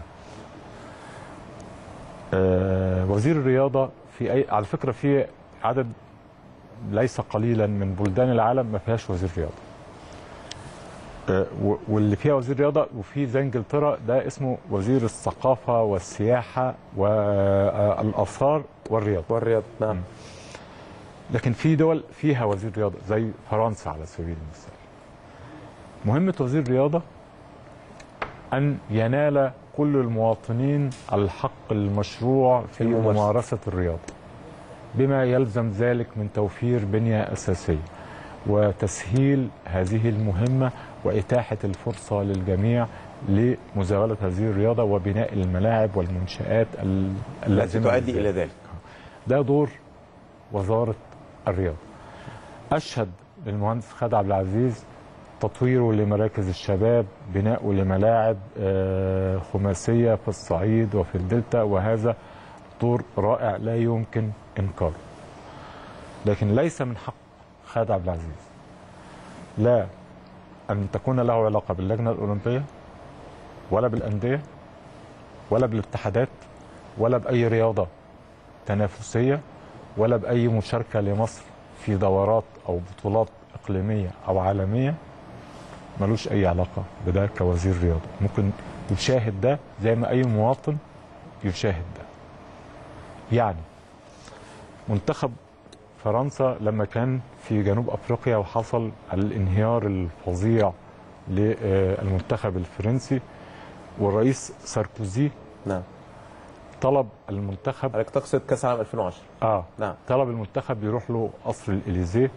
آه وزير الرياضه في اي على فكره في عدد ليس قليلا من بلدان العالم ما فيهاش وزير رياضه آه، و- واللي فيها وزير رياضه وفي زي انجلترا ده اسمه وزير الثقافه والسياحه والاثار والرياضه والرياضه نعم لكن في دول فيها وزير رياضه زي فرنسا على سبيل المثال مهمه وزير الرياضه ان ينال كل المواطنين الحق المشروع في الممارسة. ممارسه الرياضه بما يلزم ذلك من توفير بنيه اساسيه وتسهيل هذه المهمة وإتاحة الفرصة للجميع لمزاولة هذه الرياضة وبناء الملاعب والمنشآت ال- التي اللازمة تؤدي لذلك. الى ذلك ده دور وزارة الرياضة أشهد للمهندس خالد عبد العزيز تطويره لمراكز الشباب بناؤه لملاعب آه، خماسية في الصعيد وفي الدلتا وهذا دور رائع لا يمكن إنكاره لكن ليس من حق خالد عبد العزيز لا أن تكون له علاقة باللجنة الأولمبية ولا بالأندية ولا بالاتحادات ولا بأي رياضة تنافسية ولا بأي مشاركة لمصر في دورات أو بطولات إقليمية أو عالمية ملوش أي علاقة بده كوزير رياضة ممكن يشاهد ده زي ما أي مواطن يشاهد ده يعني منتخب فرنسا لما كان في جنوب أفريقيا وحصل الانهيار الفظيع للمنتخب الفرنسي والرئيس ساركوزي نعم طلب المنتخب حضرتك تقصد كاس العالم 2010 اه نعم طلب المنتخب يروح له قصر الاليزيه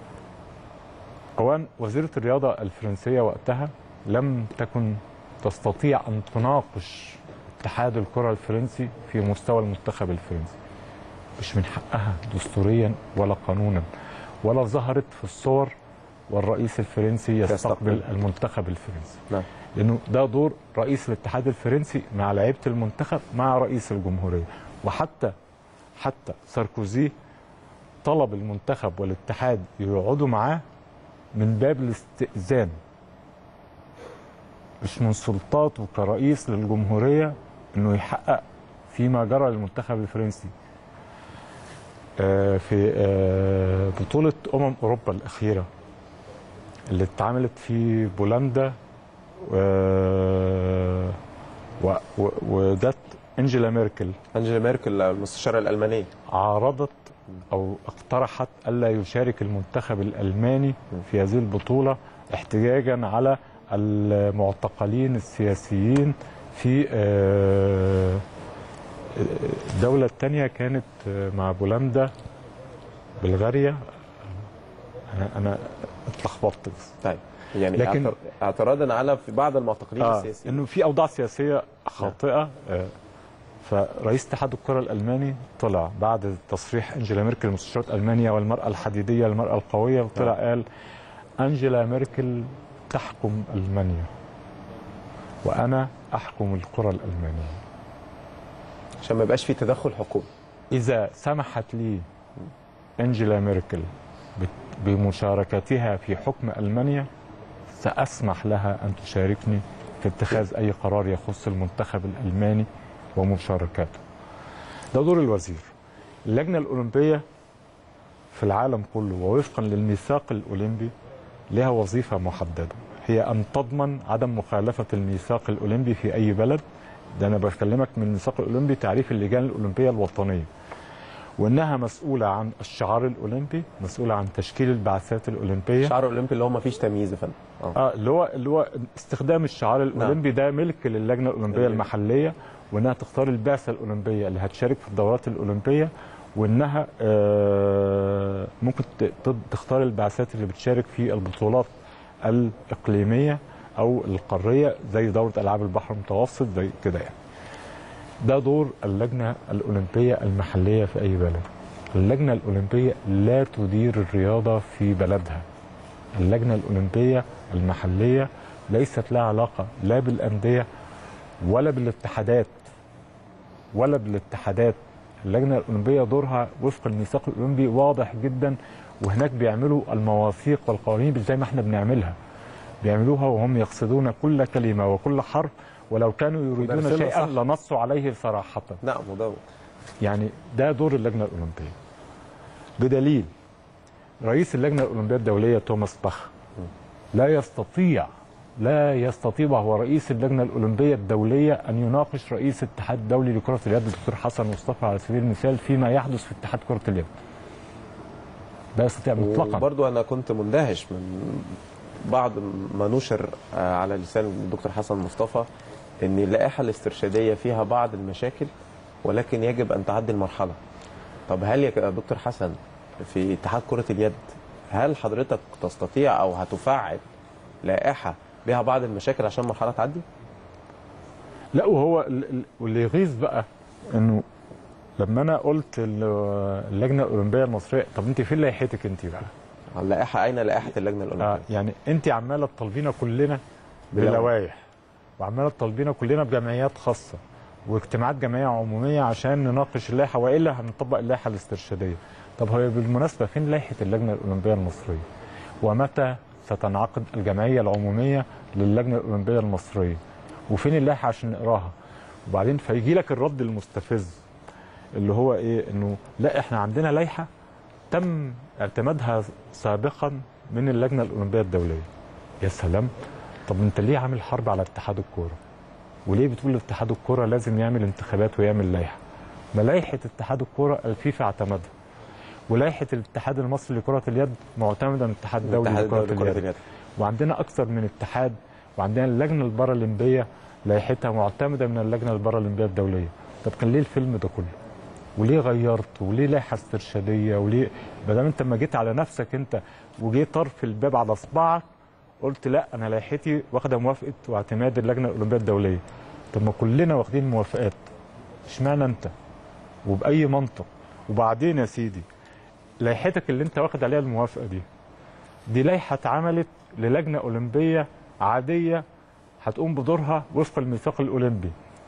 اولا وزيره الرياضه الفرنسيه وقتها لم تكن تستطيع ان تناقش اتحاد الكره الفرنسي في مستوى المنتخب الفرنسي مش من حقها دستوريا ولا قانونا ولا ظهرت في الصور والرئيس الفرنسي يستقبل. يستقبل المنتخب الفرنسي نعم لانه ده دور رئيس الاتحاد الفرنسي مع لعيبه المنتخب مع رئيس الجمهوريه وحتى حتى ساركوزي طلب المنتخب والاتحاد يقعدوا معاه من باب الاستئذان مش من سلطاته كرئيس للجمهوريه انه يحقق فيما جرى للمنتخب الفرنسي آه، في آه، بطوله امم اوروبا الاخيره اللي اتعملت في بولندا و- و- و- وجت انجيلا ميركل انجيلا ميركل المستشاره الالمانيه عارضت او اقترحت الا يشارك المنتخب الالماني في هذه البطوله احتجاجا على المعتقلين السياسيين في آه، الدوله الثانيه كانت آه، مع بولندا بلغاريا انا انا اتلخبطت بس طيب يعني لكن- لكن اعتراضا على في بعض المعتقلين آه السياسيين انه في اوضاع سياسيه خاطئه آه فرئيس اتحاد الكره الالماني طلع بعد تصريح انجيلا ميركل مستشاره المانيا والمراه الحديديه المراه القويه وطلع قال انجيلا ميركل تحكم المانيا وانا احكم الكره الالمانيه عشان ما يبقاش في تدخل حكومي إذا سمحت لي أنجيلا ميركل بت- بمشاركتها في حكم ألمانيا سأسمح لها أن تشاركني في اتخاذ أي قرار يخص المنتخب الألماني ومشاركاته ده دور الوزير اللجنة الأولمبية في العالم كله ووفقا للميثاق الأولمبي لها وظيفة محددة هي أن تضمن عدم مخالفة الميثاق الأولمبي في أي بلد ده أنا بكلمك من الميثاق الأولمبي تعريف اللجان الأولمبية الوطنية وانها مسؤوله عن الشعار الاولمبي مسؤوله عن تشكيل البعثات الاولمبيه الشعار الاولمبي اللي هو ما فيش تمييز يا فندم اه اه اللي هو اللي هو استخدام الشعار الاولمبي ده ملك للجنه الاولمبيه جميل. المحليه وانها تختار البعثه الاولمبيه اللي هتشارك في الدورات الاولمبيه وانها آه ممكن ت- ت- تختار البعثات اللي بتشارك في البطولات الاقليميه او القاريه زي دوره العاب البحر المتوسط زي كده يعني ده دور اللجنه الاولمبيه المحليه في اي بلد اللجنه الاولمبيه لا تدير الرياضه في بلدها اللجنه الاولمبيه المحليه ليست لها علاقه لا بالانديه ولا بالاتحادات ولا بالاتحادات اللجنه الاولمبيه دورها وفق الميثاق الاولمبي واضح جدا وهناك بيعملوا المواثيق والقوانين مش زي ما احنا بنعملها بيعملوها وهم يقصدون كل كلمه وكل حرف ولو كانوا يريدون ودرسنا شيئا صح. لنصوا عليه صراحه نعم وده يعني ده دور اللجنه الاولمبيه بدليل رئيس اللجنه الاولمبيه الدوليه توماس باخ لا يستطيع لا يستطيع وهو رئيس اللجنه الاولمبيه الدوليه ان يناقش رئيس الاتحاد الدولي لكره اليد الدكتور حسن مصطفى على سبيل المثال فيما يحدث في اتحاد كره اليد لا يستطيع مطلقا وبرضو انا كنت مندهش من بعض ما نشر آه، على لسان الدكتور حسن مصطفى ان اللائحه الاسترشاديه فيها بعض المشاكل ولكن يجب ان تعدي المرحله طب هل يا دكتور حسن في اتحاد كره اليد هل حضرتك تستطيع او هتفعل لائحه بها بعض المشاكل عشان المرحله تعدي؟ لا وهو ال- ال- واللي يغيظ بقى انه لما انا قلت ال- اللجنه الاولمبيه المصريه طب انت فين لائحتك انت بقى؟ اللائحه اين لائحه اللجنه الاولمبيه؟ آه يعني انت عماله تطالبينا كلنا بلوائح وعماله تطالبينا كلنا بجمعيات خاصه واجتماعات جمعيه عموميه عشان نناقش اللائحه والا هنطبق اللائحه الاسترشاديه. طب هو بالمناسبه فين لائحه اللجنه الاولمبيه المصريه؟ ومتى ستنعقد الجمعيه العموميه للجنه الاولمبيه المصريه؟ وفين اللائحه عشان نقراها؟ وبعدين فيجي لك الرد المستفز اللي هو ايه انه لا احنا عندنا لائحه تم اعتمادها سابقا من اللجنه الاولمبيه الدوليه. يا سلام طب انت ليه عامل حرب على اتحاد الكوره؟ وليه بتقول اتحاد الكوره لازم يعمل انتخابات ويعمل لائحه؟ ما لائحه اتحاد الكوره الفيفا اعتمدها. ولائحه الاتحاد المصري لكره اليد معتمده من الاتحاد الدولي الاتحاد لكره الدولي لكرة اليد. اليد. وعندنا اكثر من اتحاد وعندنا اللجنه البارالمبيه لائحتها معتمده من اللجنه البارالمبيه الدوليه. طب كان ليه الفيلم ده كله؟ وليه غيرت وليه لائحه استرشاديه وليه ما دام انت ما جيت على نفسك انت وجيت طرف الباب على اصبعك قلت لا انا لائحتي واخده موافقه واعتماد اللجنه الاولمبيه الدوليه طب ما كلنا واخدين موافقات اشمعنى انت وباي منطق وبعدين يا سيدي لائحتك اللي انت واخد عليها الموافقه دي دي لائحه اتعملت للجنه اولمبيه عاديه هتقوم بدورها وفق الميثاق الاولمبي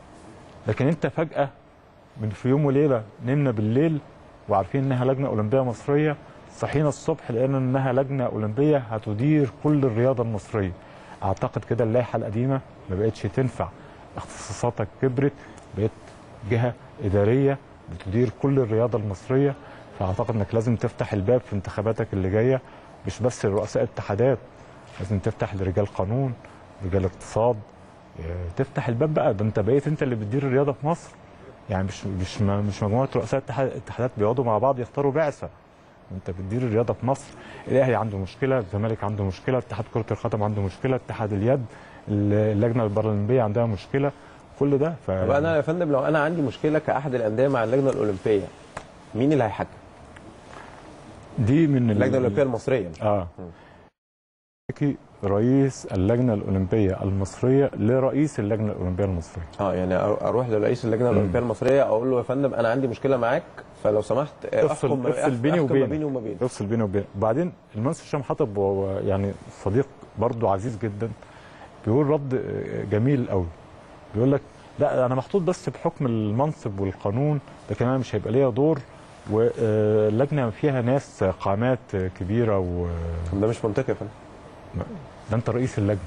لكن انت فجاه من في يوم وليله نمنا بالليل وعارفين انها لجنه اولمبيه مصريه صحينا الصبح لقينا انها لجنه اولمبيه هتدير كل الرياضه المصريه اعتقد كده اللائحه القديمه ما بقتش تنفع اختصاصاتك كبرت بقيت جهه اداريه بتدير كل الرياضه المصريه فاعتقد انك لازم تفتح الباب في انتخاباتك اللي جايه مش بس لرؤساء اتحادات لازم تفتح لرجال قانون رجال اقتصاد اه، تفتح الباب بقى ده انت بقيت انت اللي بتدير الرياضه في مصر يعني مش مش مش مجموعه رؤساء اتحاد- اتحادات بيقعدوا مع بعض يختاروا بعثه انت بتدير الرياضه في مصر الاهلي عنده مشكله الزمالك عنده مشكله اتحاد كره القدم عنده مشكله اتحاد اليد اللجنه البارالمبيه عندها مشكله كل ده ف طب انا يا فندم لو انا عندي مشكله كاحد الانديه مع اللجنه الاولمبيه مين اللي هيحكم؟ دي من ال- اللجنه الاولمبيه المصريه اه حكي رئيس اللجنه الاولمبيه المصريه لرئيس اللجنه الاولمبيه المصريه اه يعني أر- اروح لرئيس اللجنه الاولمبيه المصريه اقول له يا فندم انا عندي مشكله معاك فلو سمحت آه، افصل احكم افصل بيني احكم ما وبينك بيني وما بينك افصل بيني وبينك وبعدين المهندس هشام حطب وهو يعني صديق برضه عزيز جدا بيقول رد جميل قوي بيقول لك لا انا محطوط بس بحكم المنصب والقانون لكن انا مش هيبقى ليا دور واللجنه فيها ناس قامات كبيره و ده مش منطقي يا فندم ده انت رئيس اللجنه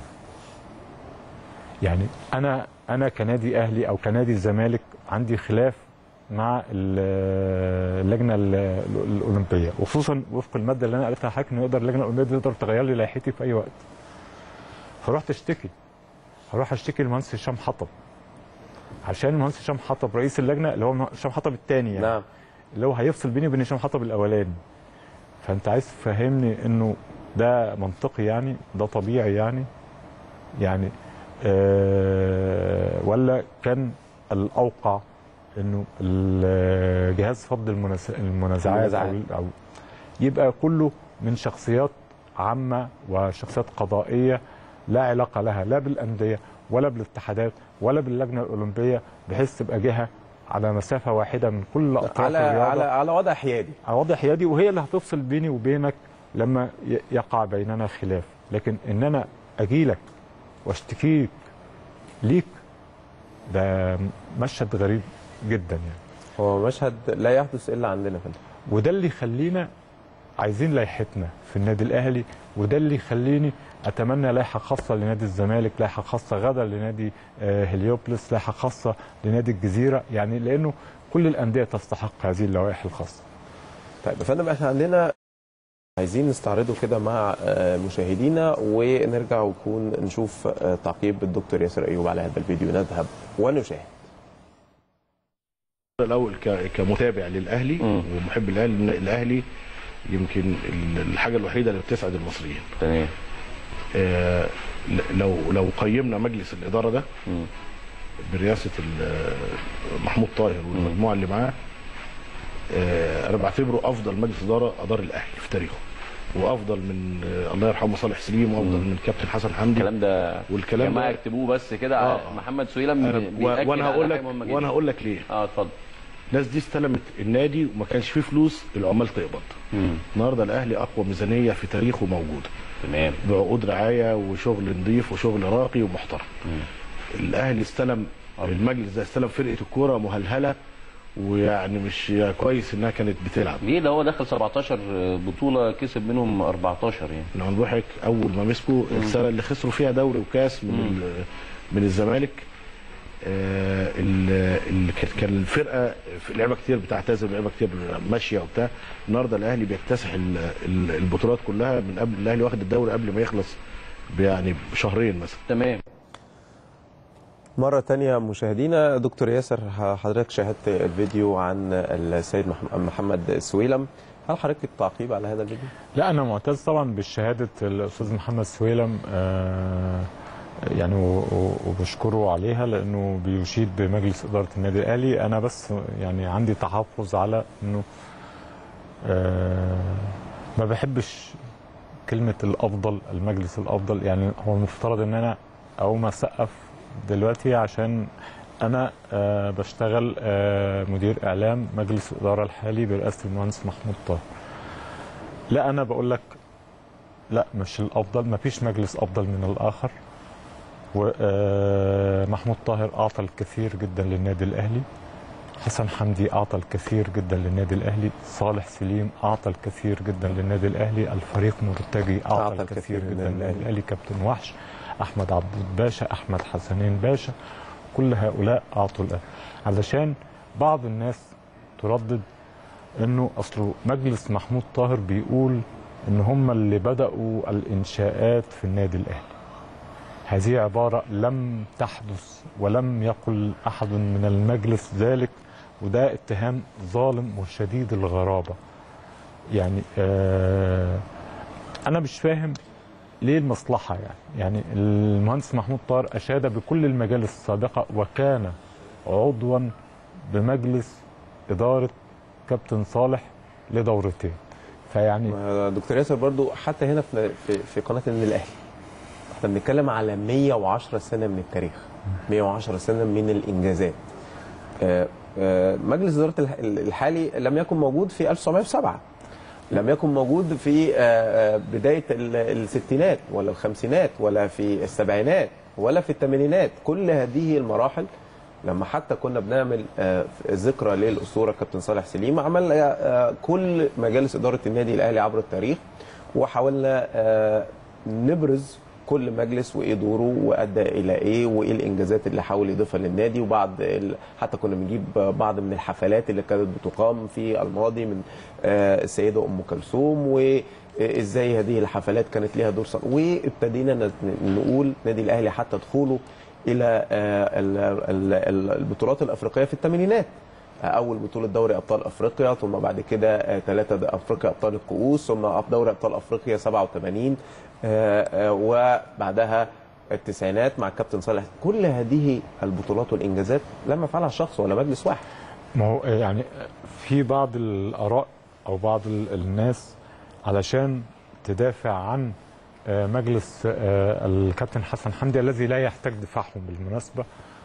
يعني انا انا كنادي اهلي او كنادي الزمالك عندي خلاف مع ال- اللجنه ال- الاولمبيه وخصوصا وفق الماده اللي انا قريتها حضرتك انه يقدر اللجنه الاولمبيه تقدر تغير لي لائحتي في اي وقت فرحت اشتكي هروح اشتكي للمهندس هشام حطب عشان المهندس هشام حطب رئيس اللجنه اللي هو هشام حطب الثاني يعني نعم اللي هو هيفصل بيني وبين هشام حطب الاولاني فانت عايز تفهمني انه ده منطقي يعني ده طبيعي يعني يعني آه ولا كان الاوقع انه ال- جهاز فض المناس- المنازعات او, المنازعات. أو يبقى كله من شخصيات عامه وشخصيات قضائيه لا علاقه لها لا بالانديه ولا بالاتحادات ولا باللجنه الاولمبيه بحيث تبقى جهه على مسافه واحده من كل اطراف على الرياضه على على وضع حيادي على وضع حيادي وهي اللي هتفصل بيني وبينك لما ي- يقع بيننا خلاف لكن ان انا اجيلك واشتكيك ليك ده مشهد غريب جدا يعني هو مشهد لا يحدث الا عندنا يا فندم وده اللي يخلينا عايزين لائحتنا في النادي الاهلي وده اللي يخليني اتمنى لائحه خاصه لنادي الزمالك لائحه خاصه غدا لنادي آه، هليوبلس لائحه خاصه لنادي الجزيره يعني لانه كل الانديه تستحق هذه اللوائح الخاصه طيب يا فندم احنا عندنا عايزين نستعرضه كده مع آه، مشاهدينا ونرجع ونكون نشوف آه، تعقيب الدكتور ياسر ايوب على هذا الفيديو نذهب ونشاهد الاول ك- كمتابع للاهلي ومحب الاهلي إن الاهلي يمكن ال- الحاجه الوحيده اللي بتسعد المصريين تمام آه ل- لو لو قيمنا مجلس الاداره ده برئاسه ال- محمود طاهر والمجموعه اللي معاه آه انا بعتبره افضل مجلس اداره ادار الاهلي في تاريخه وافضل من آه، الله يرحمه صالح سليم وافضل من كابتن حسن حمدي الكلام ده والكلام جماعه ده يكتبوه بس كده آه. محمد سويلم أنا- بيأكد و- وانا على هقول حاجة لك مهمة جداً. وانا هقول لك ليه اه اتفضل الناس دي استلمت النادي وما كانش فيه فلوس العمال تقبض النهارده الاهلي اقوى ميزانيه في تاريخه موجوده تمام بعقود رعايه وشغل نظيف وشغل راقي ومحترم الاهلي استلم المجلس ده استلم فرقه الكوره مهلهله ويعني مش كويس انها كانت بتلعب ليه ده هو دخل 17 بطوله كسب منهم 14 يعني لو ضحك اول ما مسكوا السنه اللي خسروا فيها دوري وكاس من ال- من الزمالك آه، ال- اللي كانت كان الفرقه في لعبه كتير بتعتزل لعبه كتير ماشيه وبتاع النهارده الاهلي بيكتسح ال- ال- البطولات كلها من قبل الاهلي واخد الدوري قبل ما يخلص يعني بشهرين مثلا تمام مرة تانية مشاهدينا دكتور ياسر حضرتك شاهدت الفيديو عن السيد مح- محمد سويلم هل حضرتك لك تعقيب على هذا الفيديو؟ لا انا معتز طبعا بشهاده الاستاذ محمد سويلم آه، يعني و- و- وبشكره عليها لانه بيشيد بمجلس اداره النادي الاهلي انا بس يعني عندي تحفظ على انه آه، ما بحبش كلمه الافضل المجلس الافضل يعني هو المفترض ان انا اقوم اسقف دلوقتي عشان انا آه، بشتغل آه، مدير اعلام مجلس الاداره الحالي برئاسه المهندس محمود طاهر لا انا بقول لك لا مش الافضل ما فيش مجلس افضل من الاخر ومحمود طاهر اعطى الكثير جدا للنادي الاهلي حسن حمدي اعطى الكثير جدا للنادي الاهلي صالح سليم اعطى الكثير جدا للنادي الاهلي الفريق مرتجي اعطى, أعطى الكثير الكثير جدا للنادي للنادي الاهلي كابتن وحش احمد عبد باشا احمد حسنين باشا كل هؤلاء اعطوا الأهلي علشان بعض الناس تردد انه اصله مجلس محمود طاهر بيقول ان هم اللي بداوا الانشاءات في النادي الاهلي هذه عباره لم تحدث ولم يقل احد من المجلس ذلك وده اتهام ظالم وشديد الغرابه يعني آه انا مش فاهم ليه المصلحه يعني يعني المهندس محمود طاهر اشاد بكل المجالس السابقه وكان عضوا بمجلس اداره كابتن صالح لدورتين فيعني دكتور ياسر برضو حتى هنا في في, في قناه النادي الاهلي احنا بنتكلم على 110 سنه من التاريخ 110 سنه من الانجازات آه، آه، مجلس اداره الح- الحالي لم يكن موجود في 1907 لم يكن موجود في آه، آه، بدايه ال- الستينات ولا الخمسينات ولا في السبعينات ولا في الثمانينات كل هذه المراحل لما حتى كنا بنعمل آه، ذكرى للاسطوره كابتن صالح سليم عملنا آه، كل مجالس اداره النادي الاهلي عبر التاريخ وحاولنا آه، نبرز كل مجلس وايه دوره وادى الى ايه وايه الانجازات اللي حاول يضيفها للنادي وبعض ال... حتى كنا بنجيب بعض من الحفلات اللي كانت بتقام في الماضي من آه، السيده ام كلثوم وازاي هذه الحفلات كانت ليها دور صار وابتدينا ن- نقول نادي الاهلي حتى دخوله الى آه، ال- ال- ال- البطولات الافريقيه في الثمانينات اول بطوله دوري ابطال افريقيا ثم بعد كده ثلاثه افريقيا ابطال الكؤوس ثم دوري ابطال افريقيا 87 آه، آه، وبعدها التسعينات مع الكابتن صالح كل هذه البطولات والانجازات لم يفعلها شخص ولا مجلس واحد ما هو يعني في بعض الآراء أو بعض ال- الناس علشان تدافع عن آه، مجلس آه، الكابتن حسن حمدي الذي لا يحتاج دفاعهم بالمناسبة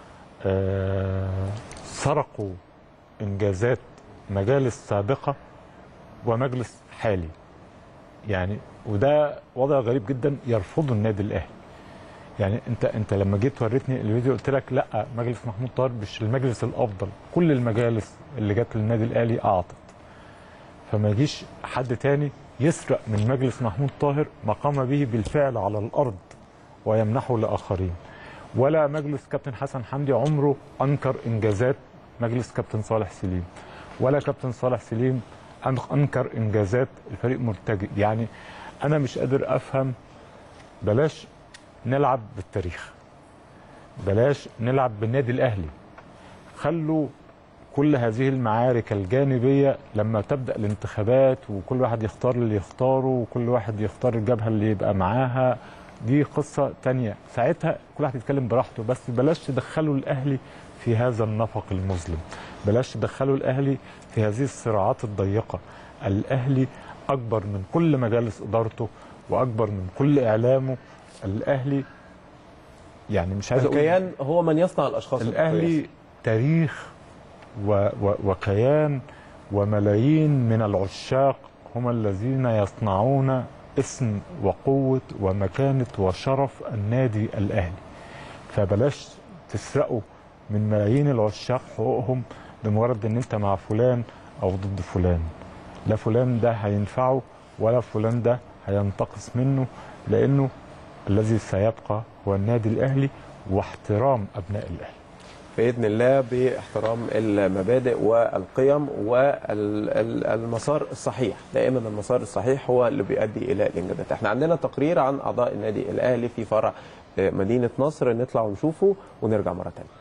آه، سرقوا إنجازات مجالس سابقة ومجلس حالي يعني وده وضع غريب جدا يرفضه النادي الأهلي يعني انت انت لما جيت وريتني الفيديو قلت لك لا مجلس محمود طاهر مش المجلس الافضل كل المجالس اللي جت للنادي الاهلي اعطت فما يجيش حد تاني يسرق من مجلس محمود طاهر ما قام به بالفعل على الارض ويمنحه لاخرين ولا مجلس كابتن حسن حمدي عمره انكر انجازات مجلس كابتن صالح سليم ولا كابتن صالح سليم أن- انكر انجازات الفريق مرتجئ يعني انا مش قادر افهم بلاش نلعب بالتاريخ بلاش نلعب بالنادي الاهلي خلوا كل هذه المعارك الجانبيه لما تبدا الانتخابات وكل واحد يختار اللي يختاره وكل واحد يختار الجبهه اللي يبقى معاها دي قصه تانية ساعتها كل واحد يتكلم براحته بس بلاش تدخلوا الاهلي في هذا النفق المظلم بلاش تدخلوا الاهلي في هذه الصراعات الضيقه الاهلي اكبر من كل مجالس ادارته واكبر من كل اعلامه الاهلي يعني مش عايز اقول الكيان هو من يصنع الاشخاص الاهلي تاريخ و و وكيان وملايين من العشاق هم الذين يصنعون اسم وقوة ومكانة وشرف النادي الأهلي فبلاش تسرقوا من ملايين العشاق حقوقهم لمجرد ان انت مع فلان او ضد فلان لا فلان ده هينفعه ولا فلان ده هينتقص منه لانه الذي سيبقى هو النادي الاهلي واحترام ابناء الاهلي باذن الله باحترام المبادئ والقيم والمسار الصحيح دائما المسار الصحيح هو اللي بيؤدي الى الانجازات احنا عندنا تقرير عن اعضاء النادي الاهلي في فرع مدينه نصر نطلع ونشوفه ونرجع مره ثانيه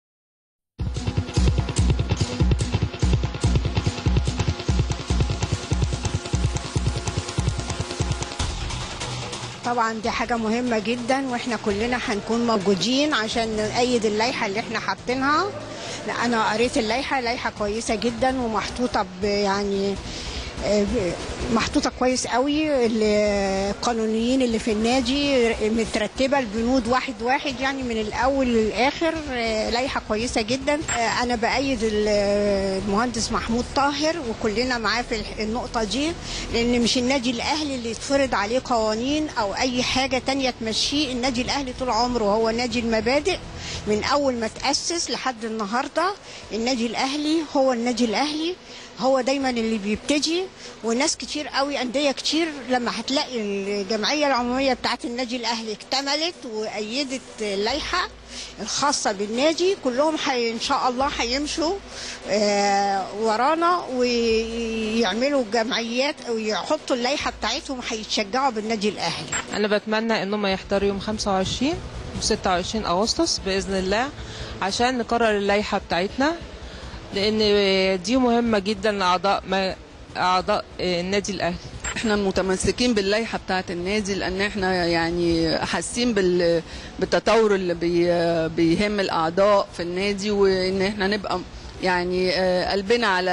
طبعا دي حاجة مهمة جدا واحنا كلنا هنكون موجودين عشان نأيد اللائحة اللي احنا حاطينها لا انا قريت اللائحة لائحة كويسة جدا ومحطوطة ب- يعني آه، ب- محطوطة كويس قوي القانونيين اللي في النادي مترتبة البنود واحد واحد يعني من الأول للآخر آه، لائحة كويسة جدا آه، أنا بأيد ال- المهندس محمود طاهر وكلنا معاه في الح- النقطة دي لأن مش النادي الأهلي اللي يتفرض عليه قوانين أو أي حاجة تانية تمشيه النادي الأهلي طول عمره هو نادي المبادئ من أول ما تأسس لحد النهاردة النادي الأهلي هو النادي الأهلي هو دايما اللي بيبتدي وناس كتير قوي انديه كتير لما هتلاقي الجمعيه العموميه بتاعت النادي الاهلي اكتملت وايدت اللائحه الخاصه بالنادي كلهم حي ان شاء الله هيمشوا آه، ورانا ويعملوا جمعيات او يحطوا اللائحه بتاعتهم هيتشجعوا بالنادي الاهلي انا بتمنى انهم يحضروا يوم 25 و 26 اغسطس باذن الله عشان نقرر اللائحه بتاعتنا لان دي مهمه جدا لاعضاء ما اعضاء النادي الاهلي احنا متمسكين باللائحه بتاعه النادي لان احنا يعني حاسين بال- بالتطور اللي بي بيهم الاعضاء في النادي وان احنا نبقى يعني آه، قلبنا على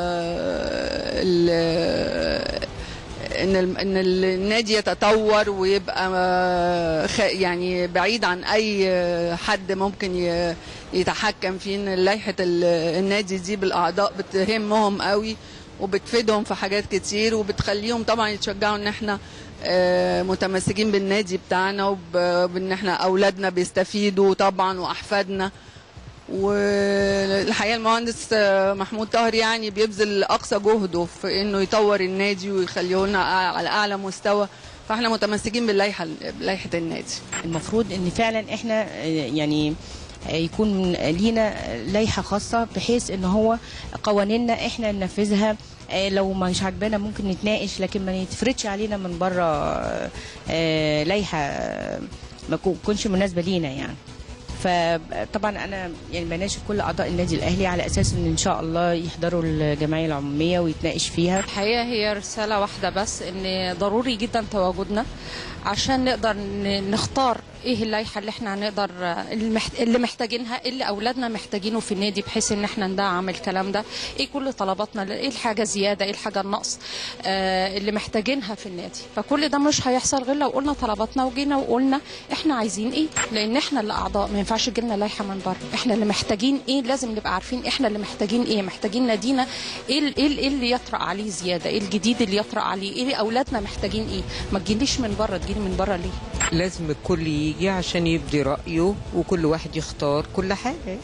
ال- ان ال- ان النادي يتطور ويبقى آه، خ- يعني بعيد عن اي آه، حد ممكن ي- يتحكم فيه ان لائحه ال- النادي دي بالاعضاء بتهمهم قوي وبتفيدهم في حاجات كتير وبتخليهم طبعا يتشجعوا ان احنا آه، متمسكين بالنادي بتاعنا وب- وبان احنا اولادنا بيستفيدوا طبعا واحفادنا والحقيقه المهندس آه، محمود طاهر يعني بيبذل اقصى جهده في انه يطور النادي ويخليه لنا على اعلى مستوى فاحنا متمسكين باللائحه بلائحه النادي المفروض ان فعلا احنا آه، يعني آه، يكون لينا لائحه خاصه بحيث ان هو قوانيننا احنا ننفذها آه، لو مش عاجبانا ممكن نتناقش لكن ما يتفرضش علينا من بره آه، لائحه آه، ما تكون- تكونش مناسبه لينا يعني فطبعا انا يعني بناشد كل اعضاء النادي الاهلي على اساس ان ان شاء الله يحضروا الجمعيه العموميه ويتناقش فيها الحقيقة هي رسالة واحدة بس إن ضروري جدا تواجدنا عشان نقدر ن- نختار ايه اللائحة اللي احنا هنقدر اللي محت- اللي محتاجينها إيه اللي اولادنا محتاجينه في النادي بحيث ان احنا ندعم الكلام ده ايه كل طلباتنا ايه الحاجة زيادة ايه الحاجة النقص آه اللي محتاجينها في النادي فكل ده مش هيحصل غير لو قلنا طلباتنا وجينا وقلنا احنا عايزين ايه لان احنا اللي اعضاء ما ينفعش تجيلنا لائحة من بره احنا اللي محتاجين ايه لازم نبقى عارفين احنا اللي محتاجين ايه محتاجين نادينا ايه ال- ايه ال- إيه اللي يطرأ عليه زيادة ايه الجديد اللي يطرأ عليه ايه اولادنا محتاجين ايه ما تجيليش من بره تجيلي من بره ليه لازم الكل يجي عشان يبدي رأيه وكل واحد يختار كل حاجة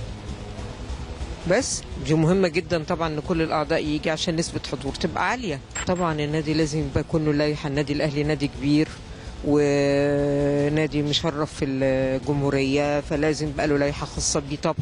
بس دي مهمة جدا طبعا ان كل الاعضاء يجي عشان نسبة حضور تبقى عالية طبعا النادي لازم يبقى كله لايحة النادي الاهلي نادي كبير ونادي مشرف في الجمهورية فلازم يبقى له لايحة خاصة بيه طبعا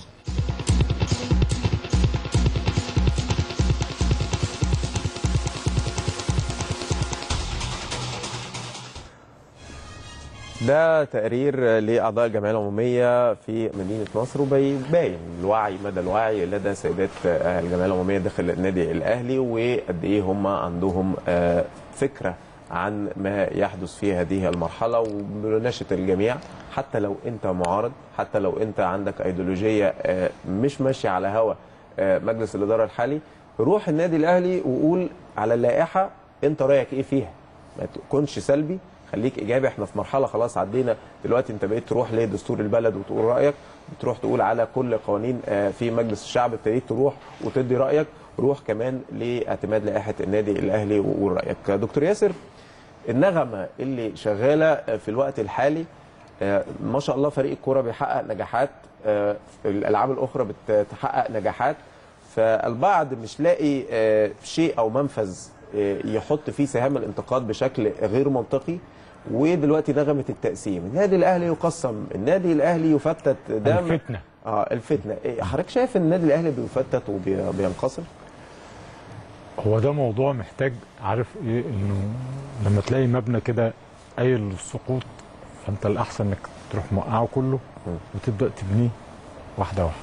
ده تقرير لاعضاء الجمعيه العموميه في مدينه نصر وبيبين الوعي مدى الوعي لدى سيدات آه، الجمعيه العموميه داخل النادي الاهلي وقد ايه هم عندهم آه، فكره عن ما يحدث في هذه المرحله وبنناشد الجميع حتى لو انت معارض حتى لو انت عندك ايديولوجيه آه، مش ماشيه على هوا آه، مجلس الاداره الحالي روح النادي الاهلي وقول على اللائحه انت رايك ايه فيها ما تكونش سلبي خليك ايجابي احنا في مرحله خلاص عدينا دلوقتي انت بقيت تروح لدستور البلد وتقول رايك بتروح تقول على كل قوانين آه، في مجلس الشعب ابتديت تروح وتدي رايك روح كمان لاعتماد لائحه النادي الاهلي وقول رايك دكتور ياسر النغمه اللي شغاله في الوقت الحالي آه، ما شاء الله فريق الكوره بيحقق نجاحات آه، الالعاب الاخرى بتحقق نجاحات فالبعض مش لاقي آه، شيء او منفذ آه، يحط فيه سهام الانتقاد بشكل غير منطقي ودلوقتي نغمه التقسيم النادي الاهلي يقسم النادي الاهلي يفتت ده الفتنة. اه الفتنه إيه، حضرتك شايف ان النادي الاهلي بيفتت وبينقسم هو ده موضوع محتاج عارف ايه انه لما تلاقي مبنى كده قايل للسقوط فانت الاحسن انك تروح موقعه كله وتبدا تبنيه واحده واحده.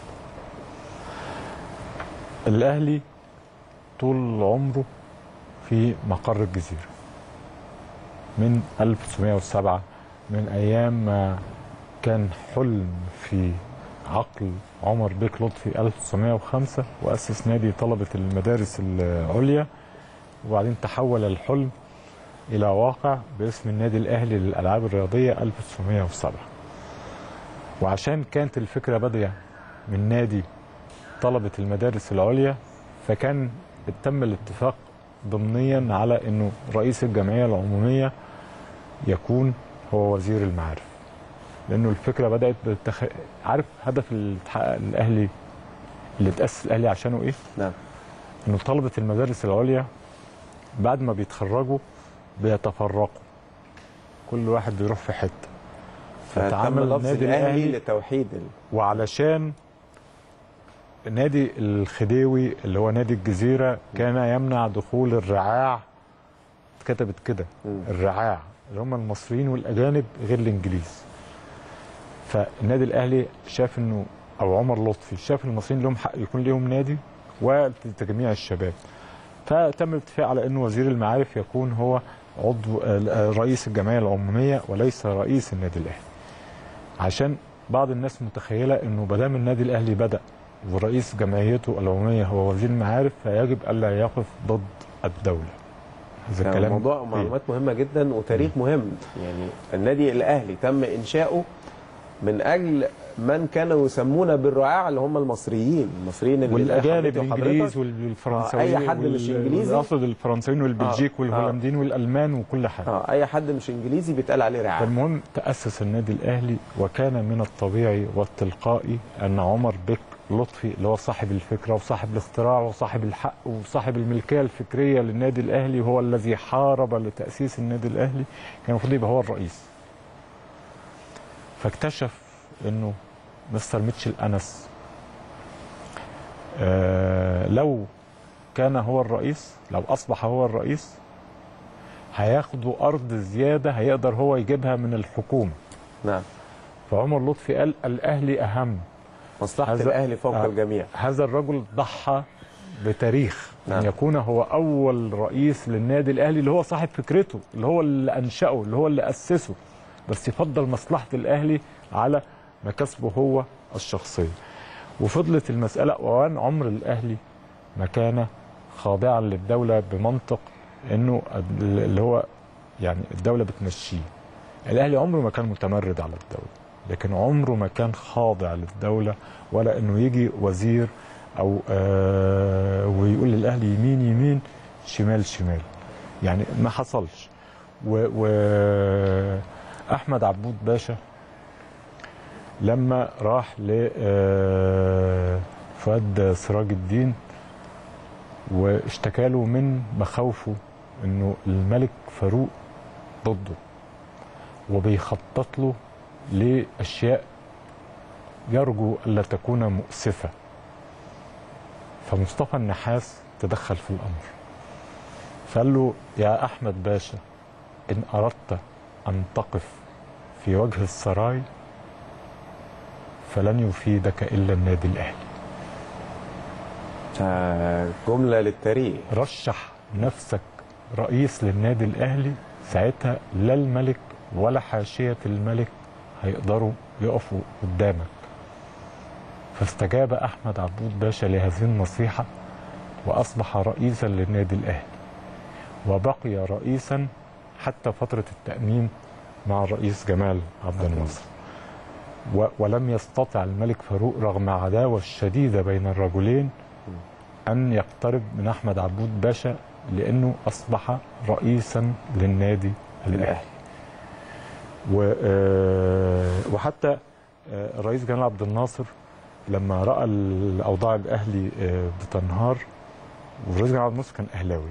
الاهلي طول عمره في مقر الجزيره من 1907 من ايام ما كان حلم في عقل عمر بيك لطفي 1905 واسس نادي طلبه المدارس العليا وبعدين تحول الحلم الى واقع باسم النادي الاهلي للالعاب الرياضيه 1907 وعشان كانت الفكره باديه من نادي طلبه المدارس العليا فكان تم الاتفاق ضمنيا على انه رئيس الجمعيه العموميه يكون هو وزير المعارف لانه الفكره بدات بالتخ... عارف هدف اللي اتحقق الاهلي اللي اتاسس الاهلي عشانه ايه؟ نعم انه طلبه المدارس العليا بعد ما بيتخرجوا بيتفرقوا كل واحد بيروح في حته فتم لفظ الاهلي لتوحيد ال- وعلشان نادي الخديوي اللي هو نادي الجزيره كان يمنع دخول الرعاع اتكتبت كده الرعاع اللي هم المصريين والاجانب غير الانجليز فالنادي الاهلي شاف انه او عمر لطفي شاف المصريين لهم حق يكون لهم نادي وتجميع الشباب فتم الاتفاق على انه وزير المعارف يكون هو عضو آه، رئيس الجمعيه العموميه وليس رئيس النادي الاهلي عشان بعض الناس متخيله انه ما دام النادي الاهلي بدا ورئيس جمعيته العموميه هو وزير المعارف فيجب الا يقف ضد الدوله هذا يعني الكلام موضوع معلومات مهمه جدا وتاريخ مهم يعني النادي الاهلي تم انشاؤه من اجل من كانوا يسمون بالرعاع اللي هم المصريين المصريين اللي والاجانب حضرتك- الانجليز آه، والفرنساويين اي حد مش وال- انجليزي اقصد الفرنساويين والبلجيك آه، آه. والهولنديين والالمان وكل حاجه اه اي حد مش انجليزي بيتقال عليه رعاع فالمهم تأسس النادي الأهلي وكان من الطبيعي والتلقائي أن عمر بك لطفي اللي هو صاحب الفكرة وصاحب الاختراع وصاحب الحق وصاحب الملكية الفكرية للنادي الأهلي وهو الذي حارب لتأسيس النادي الأهلي كان المفروض يبقى هو الرئيس فاكتشف أنه مستر ميتشل أنس آه لو كان هو الرئيس لو أصبح هو الرئيس هياخدوا ارض زياده هيقدر هو يجيبها من الحكومه نعم فعمر لطفي قال الاهلي اهم مصلحه هذا- الاهلي فوق آه. الجميع هذا الرجل ضحى بتاريخ نعم. ان يكون هو اول رئيس للنادي الاهلي اللي هو صاحب فكرته اللي هو اللي انشاه اللي هو اللي اسسه بس يفضل مصلحه الاهلي على مكاسبه هو الشخصيه وفضلت المساله وان عمر الاهلي ما كان خاضعا للدوله بمنطق انه اللي هو يعني الدوله بتمشيه الاهلي عمره ما كان متمرد على الدوله لكن عمره ما كان خاضع للدوله ولا انه يجي وزير او آه ويقول للاهلي يمين يمين شمال شمال يعني ما حصلش و, و احمد عبود باشا لما راح ل آه، فؤاد سراج الدين واشتكى له من مخاوفه انه الملك فاروق ضده وبيخطط له لاشياء يرجو الا تكون مؤسفه فمصطفى النحاس تدخل في الامر فقال له يا احمد باشا ان اردت ان تقف في وجه السراي فلن يفيدك الا النادي الاهلي جمله للتاريخ رشح نفسك رئيس للنادي الاهلي ساعتها لا الملك ولا حاشيه الملك هيقدروا يقفوا قدامك فاستجاب احمد عبود باشا لهذه النصيحه واصبح رئيسا للنادي الاهلي وبقي رئيسا حتى فترة التأمين مع الرئيس جمال عبد الناصر و- ولم يستطع الملك فاروق رغم عداوة الشديدة بين الرجلين أن يقترب من أحمد عبود باشا لأنه أصبح رئيسا للنادي الأهلي و- آه، وحتى آه، الرئيس جمال عبد الناصر لما رأى الأوضاع الأهلي آه، بتنهار والرئيس جمال عبد الناصر كان أهلاوي